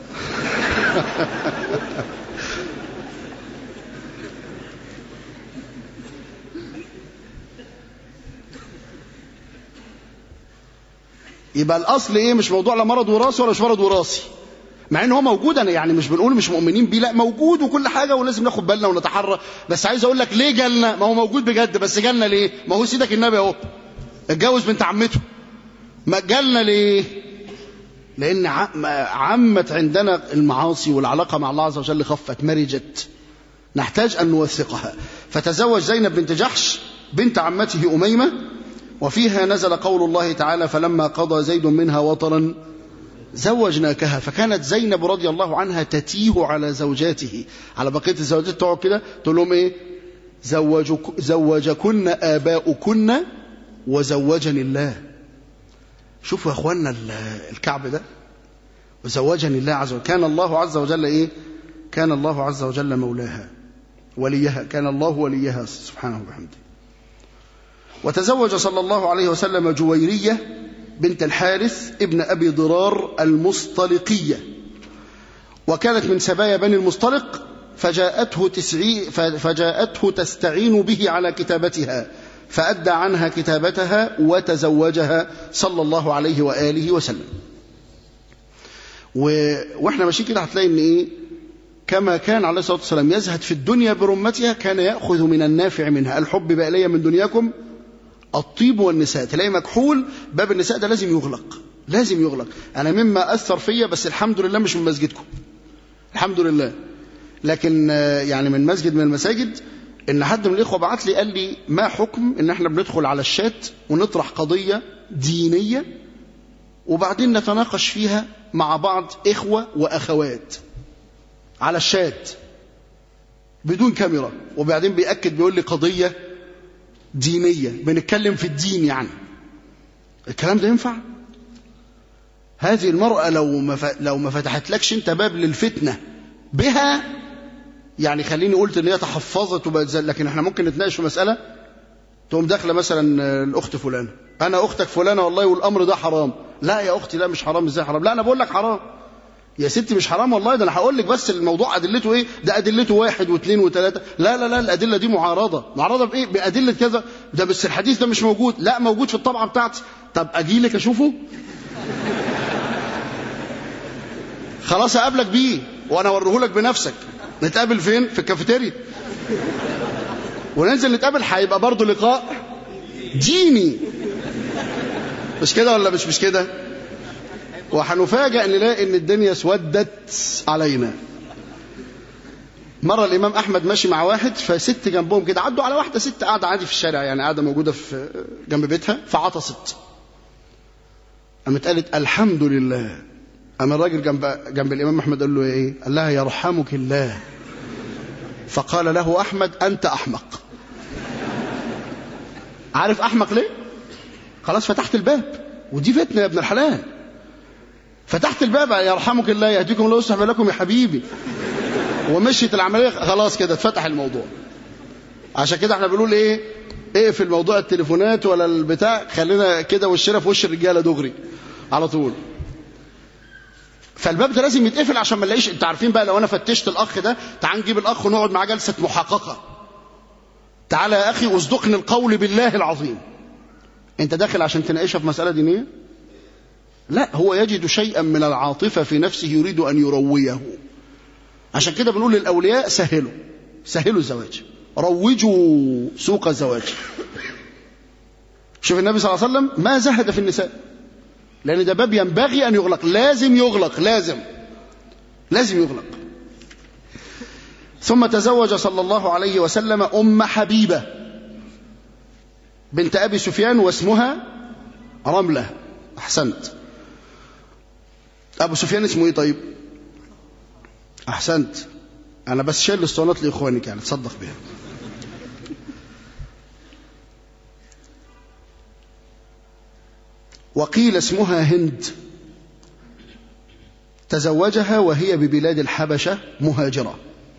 يبقى الاصل ايه مش موضوع لا مرض وراثي ولا مش مرض وراثي مع ان هو موجود انا يعني مش بنقول مش مؤمنين بيه لا موجود وكل حاجه ولازم ناخد بالنا ونتحرى بس عايز اقول لك ليه جالنا ما هو موجود بجد بس جالنا ليه ما هو سيدك النبي اهو اتجوز بنت عمته ما جالنا ليه لان عمت عندنا المعاصي والعلاقه مع الله عز وجل خفت مرجت نحتاج ان نوثقها فتزوج زينب بنت جحش بنت عمته اميمه وفيها نزل قول الله تعالى فلما قضى زيد منها وطرا زوجناكها فكانت زينب رضي الله عنها تتيه على زوجاته على بقية الزوجات تقعد كده تقول لهم ايه زوجك زوجكن آباؤكن وزوجني الله شوفوا يا اخوانا الكعب ده وزوجني الله عز وجل كان الله عز وجل ايه كان الله عز وجل مولاها وليها كان الله وليها سبحانه وبحمده وتزوج صلى الله عليه وسلم جويريه بنت الحارث ابن أبي ضرار المصطلقية وكانت من سبايا بني المصطلق فجاءته, تسعي فجاءته تستعين به على كتابتها فأدى عنها كتابتها وتزوجها صلى الله عليه وآله وسلم و... واحنا ماشيين كده هتلاقي ان ايه كما كان عليه الصلاه والسلام يزهد في الدنيا برمتها كان ياخذ من النافع منها الحب بقى الي من دنياكم الطيب والنساء تلاقي مكحول باب النساء ده لازم يغلق لازم يغلق انا مما اثر فيا بس الحمد لله مش من مسجدكم الحمد لله لكن يعني من مسجد من المساجد ان حد من الاخوه بعت لي قال لي ما حكم ان احنا بندخل على الشات ونطرح قضيه دينيه وبعدين نتناقش فيها مع بعض اخوه واخوات على الشات بدون كاميرا وبعدين بيأكد بيقول لي قضيه دينية بنتكلم في الدين يعني الكلام ده ينفع هذه المرأة لو ما ف... لو ما فتحتلكش انت باب للفتنة بها يعني خليني قلت ان هي تحفظت وبقت زي لكن احنا ممكن نتناقش في مسألة تقوم داخلة مثلا الأخت فلانة أنا أختك فلانة والله والأمر ده حرام لا يا أختي لا مش حرام ازاي حرام لا أنا بقول لك حرام يا ستي مش حرام والله ده انا هقول لك بس الموضوع ادلته ايه ده ادلته واحد واثنين وثلاثه لا لا لا الادله دي معارضه معارضه بايه بادله كذا ده بس الحديث ده مش موجود لا موجود في الطبعه بتاعتي طب اجي لك اشوفه خلاص اقابلك بيه وانا اوريه لك بنفسك نتقابل فين في الكافيتيريا وننزل نتقابل هيبقى برضه لقاء ديني مش كده ولا مش مش كده وهنفاجأ نلاقي ان الدنيا اسودت علينا مرة الإمام أحمد ماشي مع واحد فست جنبهم كده عدوا على واحدة ست قاعدة عادي في الشارع يعني قاعدة موجودة في جنب بيتها فعطست قامت قالت الحمد لله قام الراجل جنب جنب الإمام أحمد قال له إيه؟ قال لها يرحمك الله فقال له أحمد أنت أحمق عارف أحمق ليه؟ خلاص فتحت الباب ودي فتنة يا ابن الحلال فتحت الباب يرحمك الله يهديكم الله ويصلح لكم يا حبيبي ومشيت العمليه خلاص كده اتفتح الموضوع عشان كده احنا بنقول ايه اقفل موضوع التليفونات ولا البتاع خلينا كده وشنا في وش الرجاله دغري على طول فالباب ده لازم يتقفل عشان ما نلاقيش انت عارفين بقى لو انا فتشت الاخ ده تعال نجيب الاخ ونقعد معاه جلسه محققه تعالى يا اخي اصدقني القول بالله العظيم انت داخل عشان تناقشها في مساله دينيه لا هو يجد شيئا من العاطفه في نفسه يريد ان يرويه عشان كده بنقول للاولياء سهلوا سهلوا الزواج روجوا سوق الزواج شوف النبي صلى الله عليه وسلم ما زهد في النساء لأن ده باب ينبغي أن يغلق لازم يغلق لازم لازم يغلق ثم تزوج صلى الله عليه وسلم أم حبيبة بنت أبي سفيان واسمها رملة أحسنت أبو سفيان اسمه إيه طيب أحسنت أنا بس شايل الاسطوانات لإخوانك يعني تصدق بها وقيل اسمها هند تزوجها وهي ببلاد الحبشة مهاجرة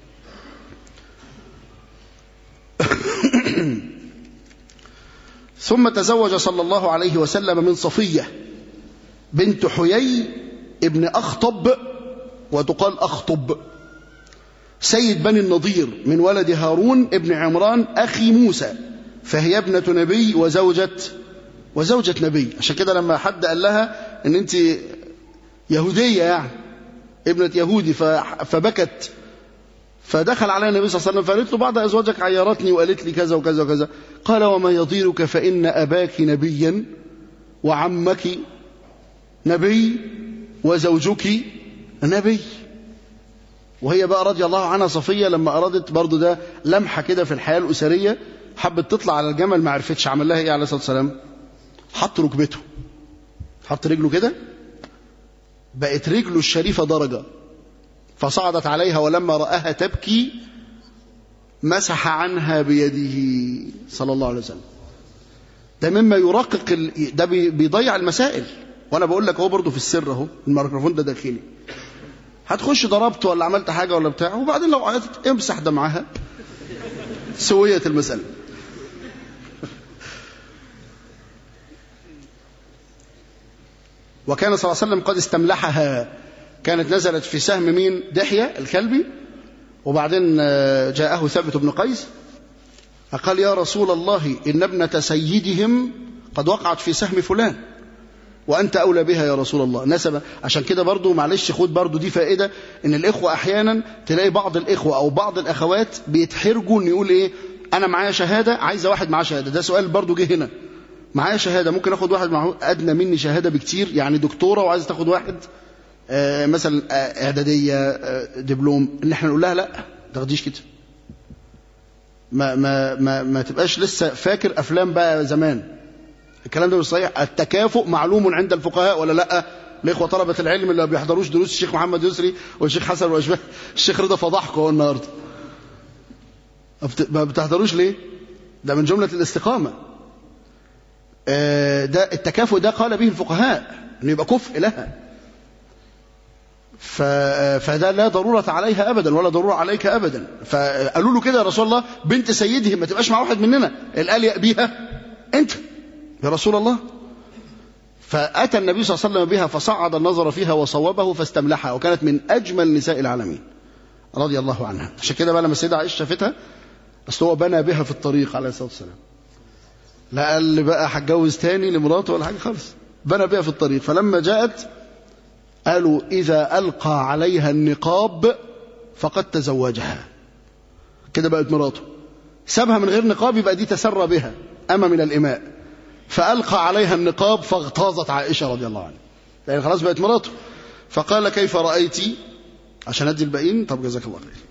ثم تزوج صلى الله عليه وسلم من صفية بنت حيي ابن أخطب وتقال أخطب سيد بني النضير من ولد هارون ابن عمران أخي موسى فهي ابنة نبي وزوجة وزوجة نبي عشان كده لما حد قال لها ان انت يهودية يعني ابنة يهودي فبكت فدخل عليها النبي صلى الله عليه وسلم فقالت له بعض ازواجك عيرتني وقالت لي كذا وكذا وكذا قال وما يضيرك فان اباك نبيا وعمك نبي وزوجك نبي وهي بقى رضي الله عنها صفية لما أرادت برضو ده لمحة كده في الحياة الأسرية حبت تطلع على الجمل ما عرفتش عمل لها إيه عليه الصلاة والسلام حط ركبته حط رجله كده بقت رجله الشريفة درجة فصعدت عليها ولما رآها تبكي مسح عنها بيده صلى الله عليه وسلم ده مما يرقق ال... ده بيضيع المسائل وانا بقول لك هو برضه في السر اهو الميكروفون ده داخلي هتخش ضربت ولا عملت حاجه ولا بتاع وبعدين لو عيطت امسح دمعها سويه المساله وكان صلى الله عليه وسلم قد استملحها كانت نزلت في سهم مين دحية الكلبي وبعدين جاءه ثابت بن قيس فقال يا رسول الله إن ابنة سيدهم قد وقعت في سهم فلان وأنت أولى بها يا رسول الله نسب عشان كده برضو معلش خد برضو دي فائدة إن الإخوة أحيانا تلاقي بعض الإخوة أو بعض الأخوات بيتحرجوا إن يقول إيه أنا معايا شهادة عايزة واحد معاه شهادة ده سؤال برضو جه هنا معايا شهاده ممكن اخد واحد معه ادنى مني شهاده بكتير يعني دكتوره وعايز تاخد واحد آه مثلا آه اعداديه آه دبلوم ان احنا نقول لها لا ما تاخديش كده ما ما ما ما تبقاش لسه فاكر افلام بقى زمان الكلام ده مش صحيح التكافؤ معلوم عند الفقهاء ولا لا الاخوه طلبه العلم اللي ما بيحضروش دروس الشيخ محمد يسري والشيخ حسن واشباه الشيخ رضا فضحكم هو النهارده ما بتحضروش ليه ده من جمله الاستقامه ده التكافؤ ده قال به الفقهاء انه يبقى كفء لها فده لا ضرورة عليها أبدا ولا ضرورة عليك أبدا فقالوا له كده يا رسول الله بنت سيدهم ما تبقاش مع واحد مننا الآلية بيها أنت يا رسول الله فأتى النبي صلى الله عليه وسلم بها فصعد النظر فيها وصوبه فاستملحها وكانت من أجمل نساء العالمين رضي الله عنها عشان كده بقى لما السيدة عائشة شافتها أصل هو بنى بها في الطريق عليه الصلاة والسلام لا قال لي بقى هتجوز تاني لمراته ولا حاجه خالص بنى بيها في الطريق فلما جاءت قالوا اذا القى عليها النقاب فقد تزوجها كده بقت مراته سابها من غير نقاب يبقى دي تسرى بها اما من الاماء فالقى عليها النقاب فاغتاظت عائشه رضي الله عنها لان خلاص بقت مراته فقال كيف رايتي عشان ادي الباقيين طب جزاك الله خير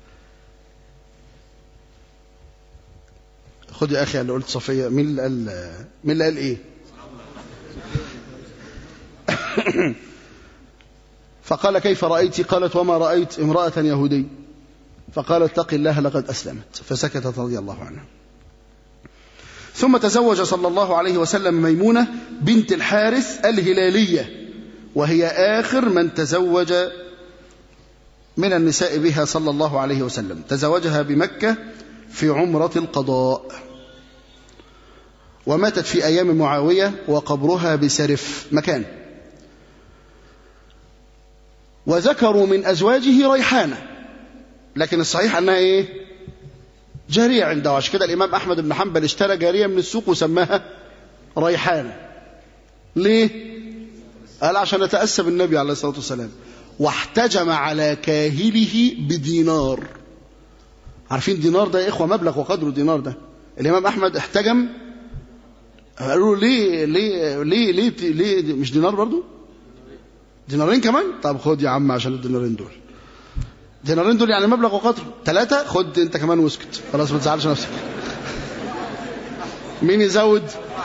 خد يا اخي اللي قلت صفيه مين اللي قال مين اللي قال ايه فقال كيف رايت قالت وما رايت امراه يهودي فقال اتق الله لقد اسلمت فسكتت رضي الله عنها ثم تزوج صلى الله عليه وسلم ميمونه بنت الحارث الهلاليه وهي اخر من تزوج من النساء بها صلى الله عليه وسلم تزوجها بمكه في عمره القضاء وماتت في أيام معاوية وقبرها بسرف مكان وذكروا من أزواجه ريحانة لكن الصحيح أنها إيه جارية عنده عشان كده الإمام أحمد بن حنبل اشترى جارية من السوق وسماها ريحانة ليه قال عشان أتأسى بالنبي عليه الصلاة والسلام واحتجم على كاهله بدينار عارفين دينار ده يا إخوة مبلغ وقدره دينار ده الإمام أحمد احتجم قالوا له ليه ليه ليه ليه, ليه, ليه مش دينار برضو دينارين كمان طب خد يا عم عشان الدينارين دول دينارين دول يعني مبلغ وقدره ثلاثة خد انت كمان واسكت خلاص ما تزعلش نفسك مين يزود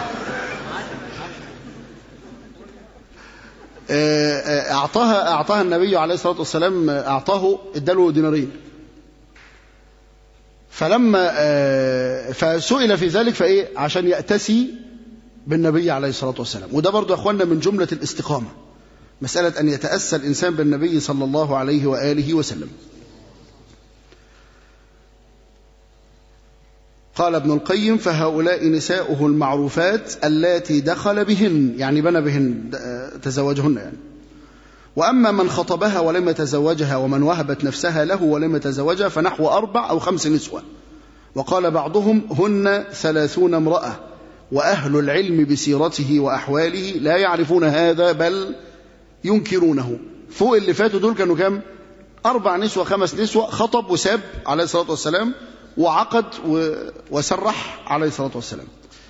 اعطاها اعطاها النبي عليه الصلاه والسلام اعطاه اداله دينارين فلما فسئل في ذلك فايه عشان ياتسي بالنبي عليه الصلاه والسلام وده برضو يا اخواننا من جمله الاستقامه مساله ان يتاسى الانسان بالنبي صلى الله عليه واله وسلم قال ابن القيم فهؤلاء نساؤه المعروفات اللاتي دخل بهن يعني بنى بهن تزوجهن يعني وأما من خطبها ولم يتزوجها ومن وهبت نفسها له ولم يتزوجها فنحو أربع أو خمس نسوة وقال بعضهم هن ثلاثون امرأة وأهل العلم بسيرته وأحواله لا يعرفون هذا بل ينكرونه فوق اللي فاتوا دول كانوا كم أربع نسوة خمس نسوة خطب وساب عليه الصلاة والسلام وعقد وسرح عليه الصلاة والسلام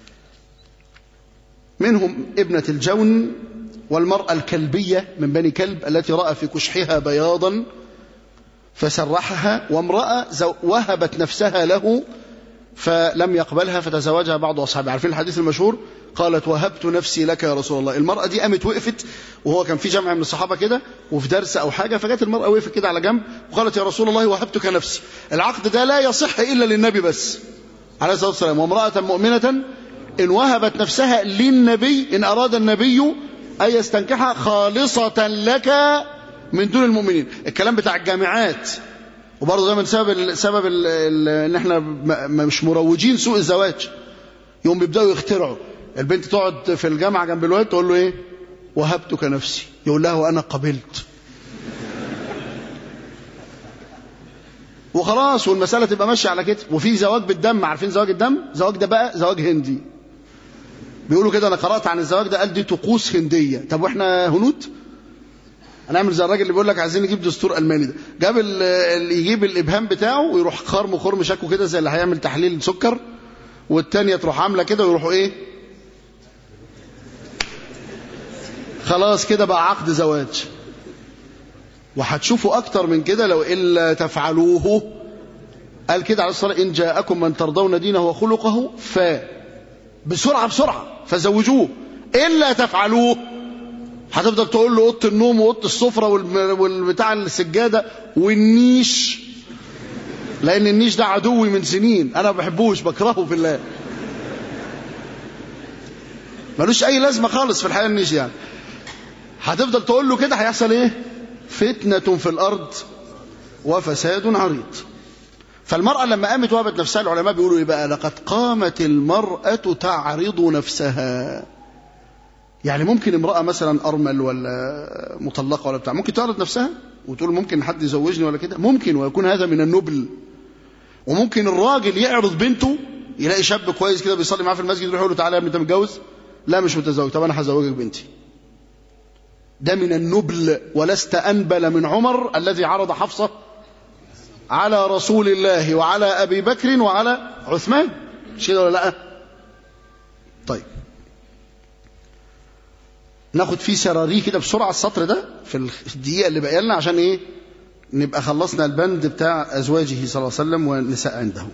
منهم ابنة الجون والمرأة الكلبية من بني كلب التي رأى في كشحها بياضا فسرحها وامرأة وهبت نفسها له فلم يقبلها فتزوجها بعض أصحابه عارفين الحديث المشهور قالت وهبت نفسي لك يا رسول الله المرأة دي قامت وقفت وهو كان في جمع من الصحابة كده وفي درس أو حاجة فجت المرأة وقفت كده على جنب وقالت يا رسول الله وهبتك نفسي العقد ده لا يصح إلا للنبي بس عليه الصلاة والسلام وامرأة مؤمنة إن وهبت نفسها للنبي إن أراد النبي أن يستنكحها خالصة لك من دون المؤمنين الكلام بتاع الجامعات وبرضه ده من سبب سبب ان احنا مش مروجين سوء الزواج يوم بيبداوا يخترعوا البنت تقعد في الجامعه جنب الواد تقول له ايه وهبتك نفسي يقول لها وانا قبلت وخلاص والمساله تبقى ماشيه على كده وفي زواج بالدم عارفين زواج الدم زواج ده بقى زواج هندي بيقولوا كده انا قرات عن الزواج ده قال دي طقوس هنديه طب واحنا هنود هنعمل زي الراجل اللي بيقول لك عايزين نجيب دستور الماني ده جاب اللي يجيب الابهام بتاعه ويروح خرم خرم شكه كده زي اللي هيعمل تحليل سكر والتانية تروح عامله كده ويروحوا ايه خلاص كده بقى عقد زواج وهتشوفوا اكتر من كده لو الا تفعلوه قال كده عليه الصلاه ان جاءكم من ترضون دينه وخلقه ف بسرعه بسرعه فزوجوه الا تفعلوه هتفضل تقول له اوضه النوم واوضه السفره والبتاع السجاده والنيش لان النيش ده عدوي من سنين انا ما بحبوش بكرهه في الله ملوش اي لازمه خالص في الحياه النيش يعني هتفضل تقول له كده هيحصل ايه فتنه في الارض وفساد عريض فالمرأة لما قامت وهبت نفسها العلماء بيقولوا ايه بقى لقد قامت المرأة تعرض نفسها يعني ممكن امرأة مثلا أرمل ولا مطلقة ولا بتاع ممكن تعرض نفسها وتقول ممكن حد يزوجني ولا كده ممكن ويكون هذا من النبل وممكن الراجل يعرض بنته يلاقي شاب كويس كده بيصلي معاه في المسجد يروح يقول له تعالى يا ابني انت متجوز لا مش متزوج طب انا هزوجك بنتي ده من النبل ولست أنبل من عمر الذي عرض حفصة على رسول الله وعلى أبي بكر وعلى عثمان مش كده ولا لا طيب ناخد فيه سراريه كده بسرعة السطر ده في الدقيقة اللي بقى لنا عشان ايه نبقى خلصنا البند بتاع أزواجه صلى الله عليه وسلم والنساء عنده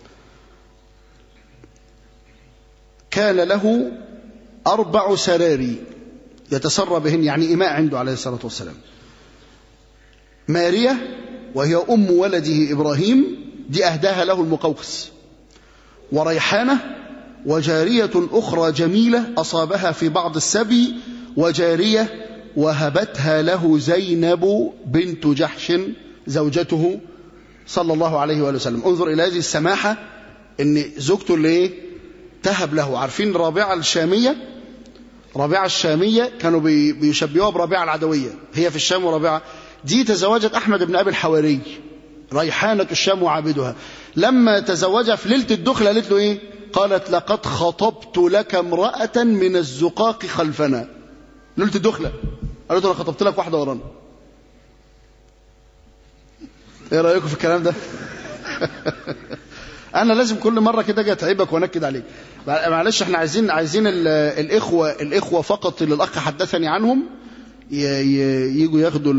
كان له أربع سراري يتسرى بهن يعني إماء عنده عليه الصلاة والسلام مارية وهي أم ولده إبراهيم دي أهداها له المقوقس وريحانة وجارية أخرى جميلة أصابها في بعض السبي وجارية وهبتها له زينب بنت جحش زوجته صلى الله عليه وآله وسلم انظر إلى هذه السماحة ان زوجته اللي ايه تهب له عارفين رابعة الشامية رابعة الشامية كانوا بيشبهوها برابعة العدوية هي في الشام ورابعة دي تزوجت أحمد بن أبي الحواري ريحانة الشام وعابدها لما تزوجها في ليلة الدخلة قالت له إيه قالت لقد خطبت لك امرأة من الزقاق خلفنا ليلة الدخلة قالت له أنا خطبت لك واحدة ورانا ايه رأيكم في الكلام ده انا لازم كل مره كده اجي اتعبك وانكد عليك معلش احنا عايزين عايزين الاخوه الاخوه فقط اللي الاخ حدثني عنهم يجوا ياخدوا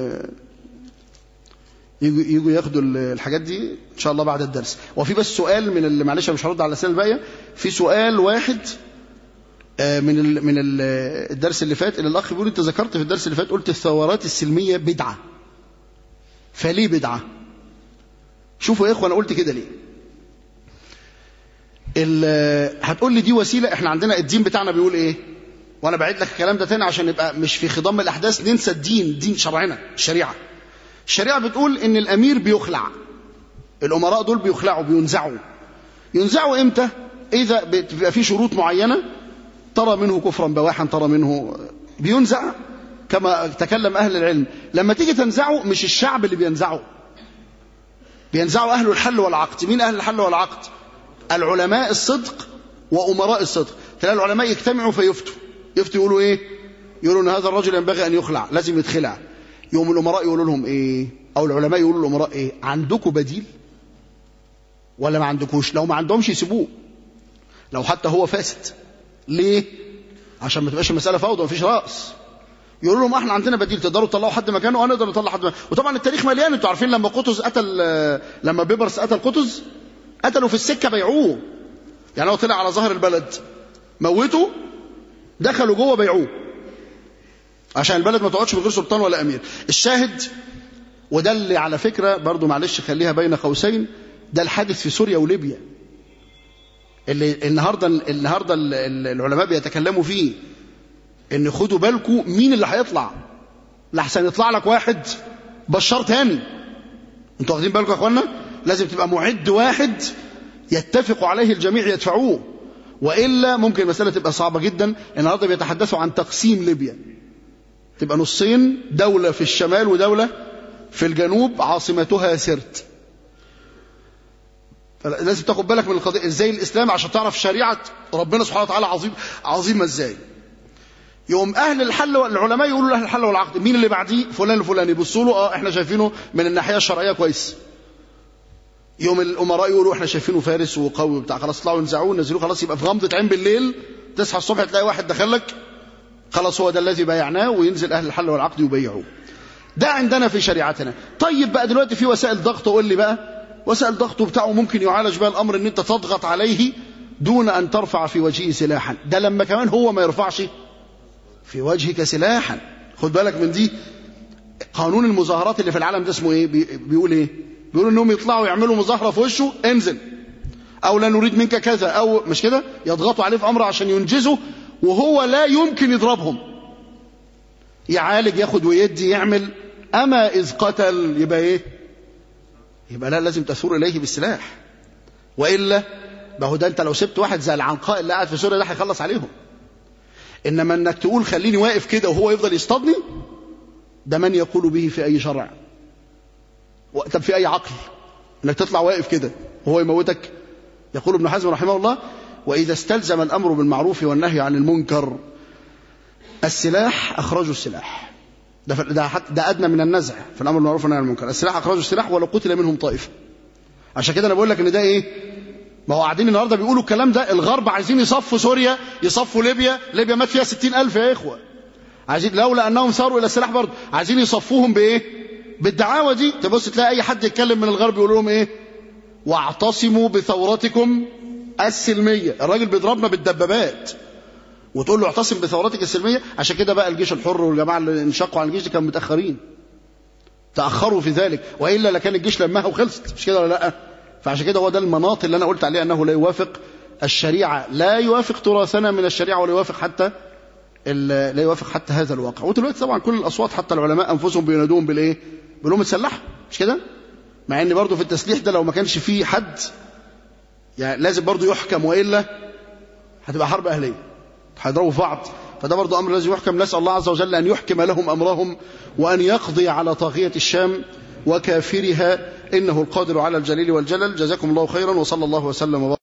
يجوا يجوا ياخدوا الحاجات دي ان شاء الله بعد الدرس وفي بس سؤال من اللي معلش مش هرد على الاسئله الباقيه في سؤال واحد من ال من ال الدرس اللي فات اللي الاخ بيقول انت ذكرت في الدرس اللي فات قلت الثورات السلميه بدعه فليه بدعه شوفوا يا اخوه انا قلت كده ليه هتقول لي دي وسيله احنا عندنا الدين بتاعنا بيقول ايه وانا بعيد لك الكلام ده تاني عشان نبقى مش في خضم الاحداث ننسى الدين دين شرعنا الشريعه الشريعه بتقول ان الامير بيخلع الامراء دول بيخلعوا بينزعوا ينزعوا امتى اذا بيبقى في شروط معينه ترى منه كفرا بواحا ترى منه بينزع كما تكلم اهل العلم لما تيجي تنزعه مش الشعب اللي بينزعه بينزعوا اهل الحل والعقد مين اهل الحل والعقد العلماء الصدق وأمراء الصدق تلاقي العلماء يجتمعوا فيفتوا يفتوا يقولوا إيه يقولوا إن هذا الرجل ينبغي أن يخلع لازم يتخلع يوم الأمراء يقولوا لهم إيه أو العلماء يقولوا للأمراء إيه عندكم بديل ولا ما عندكوش لو ما عندهمش يسيبوه لو حتى هو فاسد ليه عشان ما تبقاش المسألة فوضى مفيش رأس يقولوا لهم احنا عندنا بديل تقدروا تطلعوا حد مكانه اه نقدر نطلع حد مكانه وطبعا التاريخ مليان انتوا عارفين لما قطز قتل لما بيبرس قتل قطز قتلوا في السكة بيعوه يعني هو طلع على ظهر البلد موتوا دخلوا جوه بيعوه عشان البلد ما تقعدش من غير سلطان ولا امير الشاهد وده اللي على فكره برضو معلش خليها بين قوسين ده الحادث في سوريا وليبيا اللي النهارده النهارده العلماء بيتكلموا فيه ان خدوا بالكم مين اللي هيطلع لحسن يطلع لك واحد بشار تاني انتوا واخدين بالكم يا اخوانا لازم تبقى معد واحد يتفق عليه الجميع يدفعوه وإلا ممكن المسألة تبقى صعبة جدا النهارده بيتحدثوا عن تقسيم ليبيا تبقى نصين دولة في الشمال ودولة في الجنوب عاصمتها سرت لازم تاخد بالك من القضية ازاي الإسلام عشان تعرف شريعة ربنا سبحانه وتعالى عظيم عظيمة ازاي يوم أهل الحل والعلماء يقولوا لأهل الحل والعقد مين اللي بعديه فلان الفلاني يبصوا له اه احنا شايفينه من الناحية الشرعية كويس يوم الامراء يقولوا احنا شايفينه فارس وقوي بتاع خلاص طلعوا ينزعوه نزلوه خلاص يبقى في غمضه عين بالليل تصحى الصبح تلاقي واحد دخل لك خلاص هو ده الذي بايعناه وينزل اهل الحل والعقد يبيعوه ده عندنا في شريعتنا طيب بقى دلوقتي في وسائل ضغط قول لي بقى وسائل ضغط بتاعه ممكن يعالج بقى الامر ان انت تضغط عليه دون ان ترفع في وجهه سلاحا ده لما كمان هو ما يرفعش في وجهك سلاحا خد بالك من دي قانون المظاهرات اللي في العالم ده اسمه ايه بيقول ايه بيقولوا انهم يطلعوا يعملوا مظاهره في وشه انزل او لا نريد منك كذا او مش كده يضغطوا عليه في امر عشان ينجزه وهو لا يمكن يضربهم يعالج ياخد ويدي يعمل اما اذ قتل يبقى ايه يبقى لا لازم تثور اليه بالسلاح والا ما هو ده انت لو سبت واحد زي العنقاء اللي قاعد في سوريا ده هيخلص عليهم انما انك تقول خليني واقف كده وهو يفضل يصطادني ده من يقول به في اي شرع طب في اي عقل انك تطلع واقف كده وهو يموتك يقول ابن حزم رحمه الله واذا استلزم الامر بالمعروف والنهي عن المنكر السلاح اخرجوا السلاح ده ده ده ادنى من النزع في الامر بالمعروف والنهي عن المنكر السلاح اخرجوا السلاح ولو قتل منهم طائفه عشان كده انا بقول لك ان ده ايه ما هو قاعدين النهارده بيقولوا الكلام ده الغرب عايزين يصفوا سوريا يصفوا ليبيا ليبيا مات فيها ستين ألف يا إخوة عايزين لولا أنهم صاروا إلى السلاح برضه عايزين يصفوهم بإيه بالدعاوى دي تبص تلاقي أي حد يتكلم من الغرب يقول لهم إيه واعتصموا بثورتكم السلمية الراجل بيضربنا بالدبابات وتقول له اعتصم بثورتك السلمية عشان كده بقى الجيش الحر والجماعة اللي انشقوا عن الجيش دي كانوا متأخرين تأخروا في ذلك وإلا لكان الجيش لمها وخلصت مش كده ولا لأ فعشان كده هو ده المناط اللي أنا قلت عليه أنه لا يوافق الشريعة لا يوافق تراثنا من الشريعة ولا يوافق حتى لا يوافق حتى هذا الواقع ودلوقتي طبعا كل الأصوات حتى العلماء أنفسهم بينادون بالإيه بيقولوا اتسلحوا مش كده مع ان برضه في التسليح ده لو ما كانش فيه حد يعني لازم برضه يحكم والا هتبقى حرب اهليه هيضربوا في بعض فده برضو أمر لازم يحكم نسأل الله عز وجل أن يحكم لهم أمرهم وأن يقضي على طاغية الشام وكافرها إنه القادر على الجليل والجلل جزاكم الله خيرا وصلى الله وسلم وبارك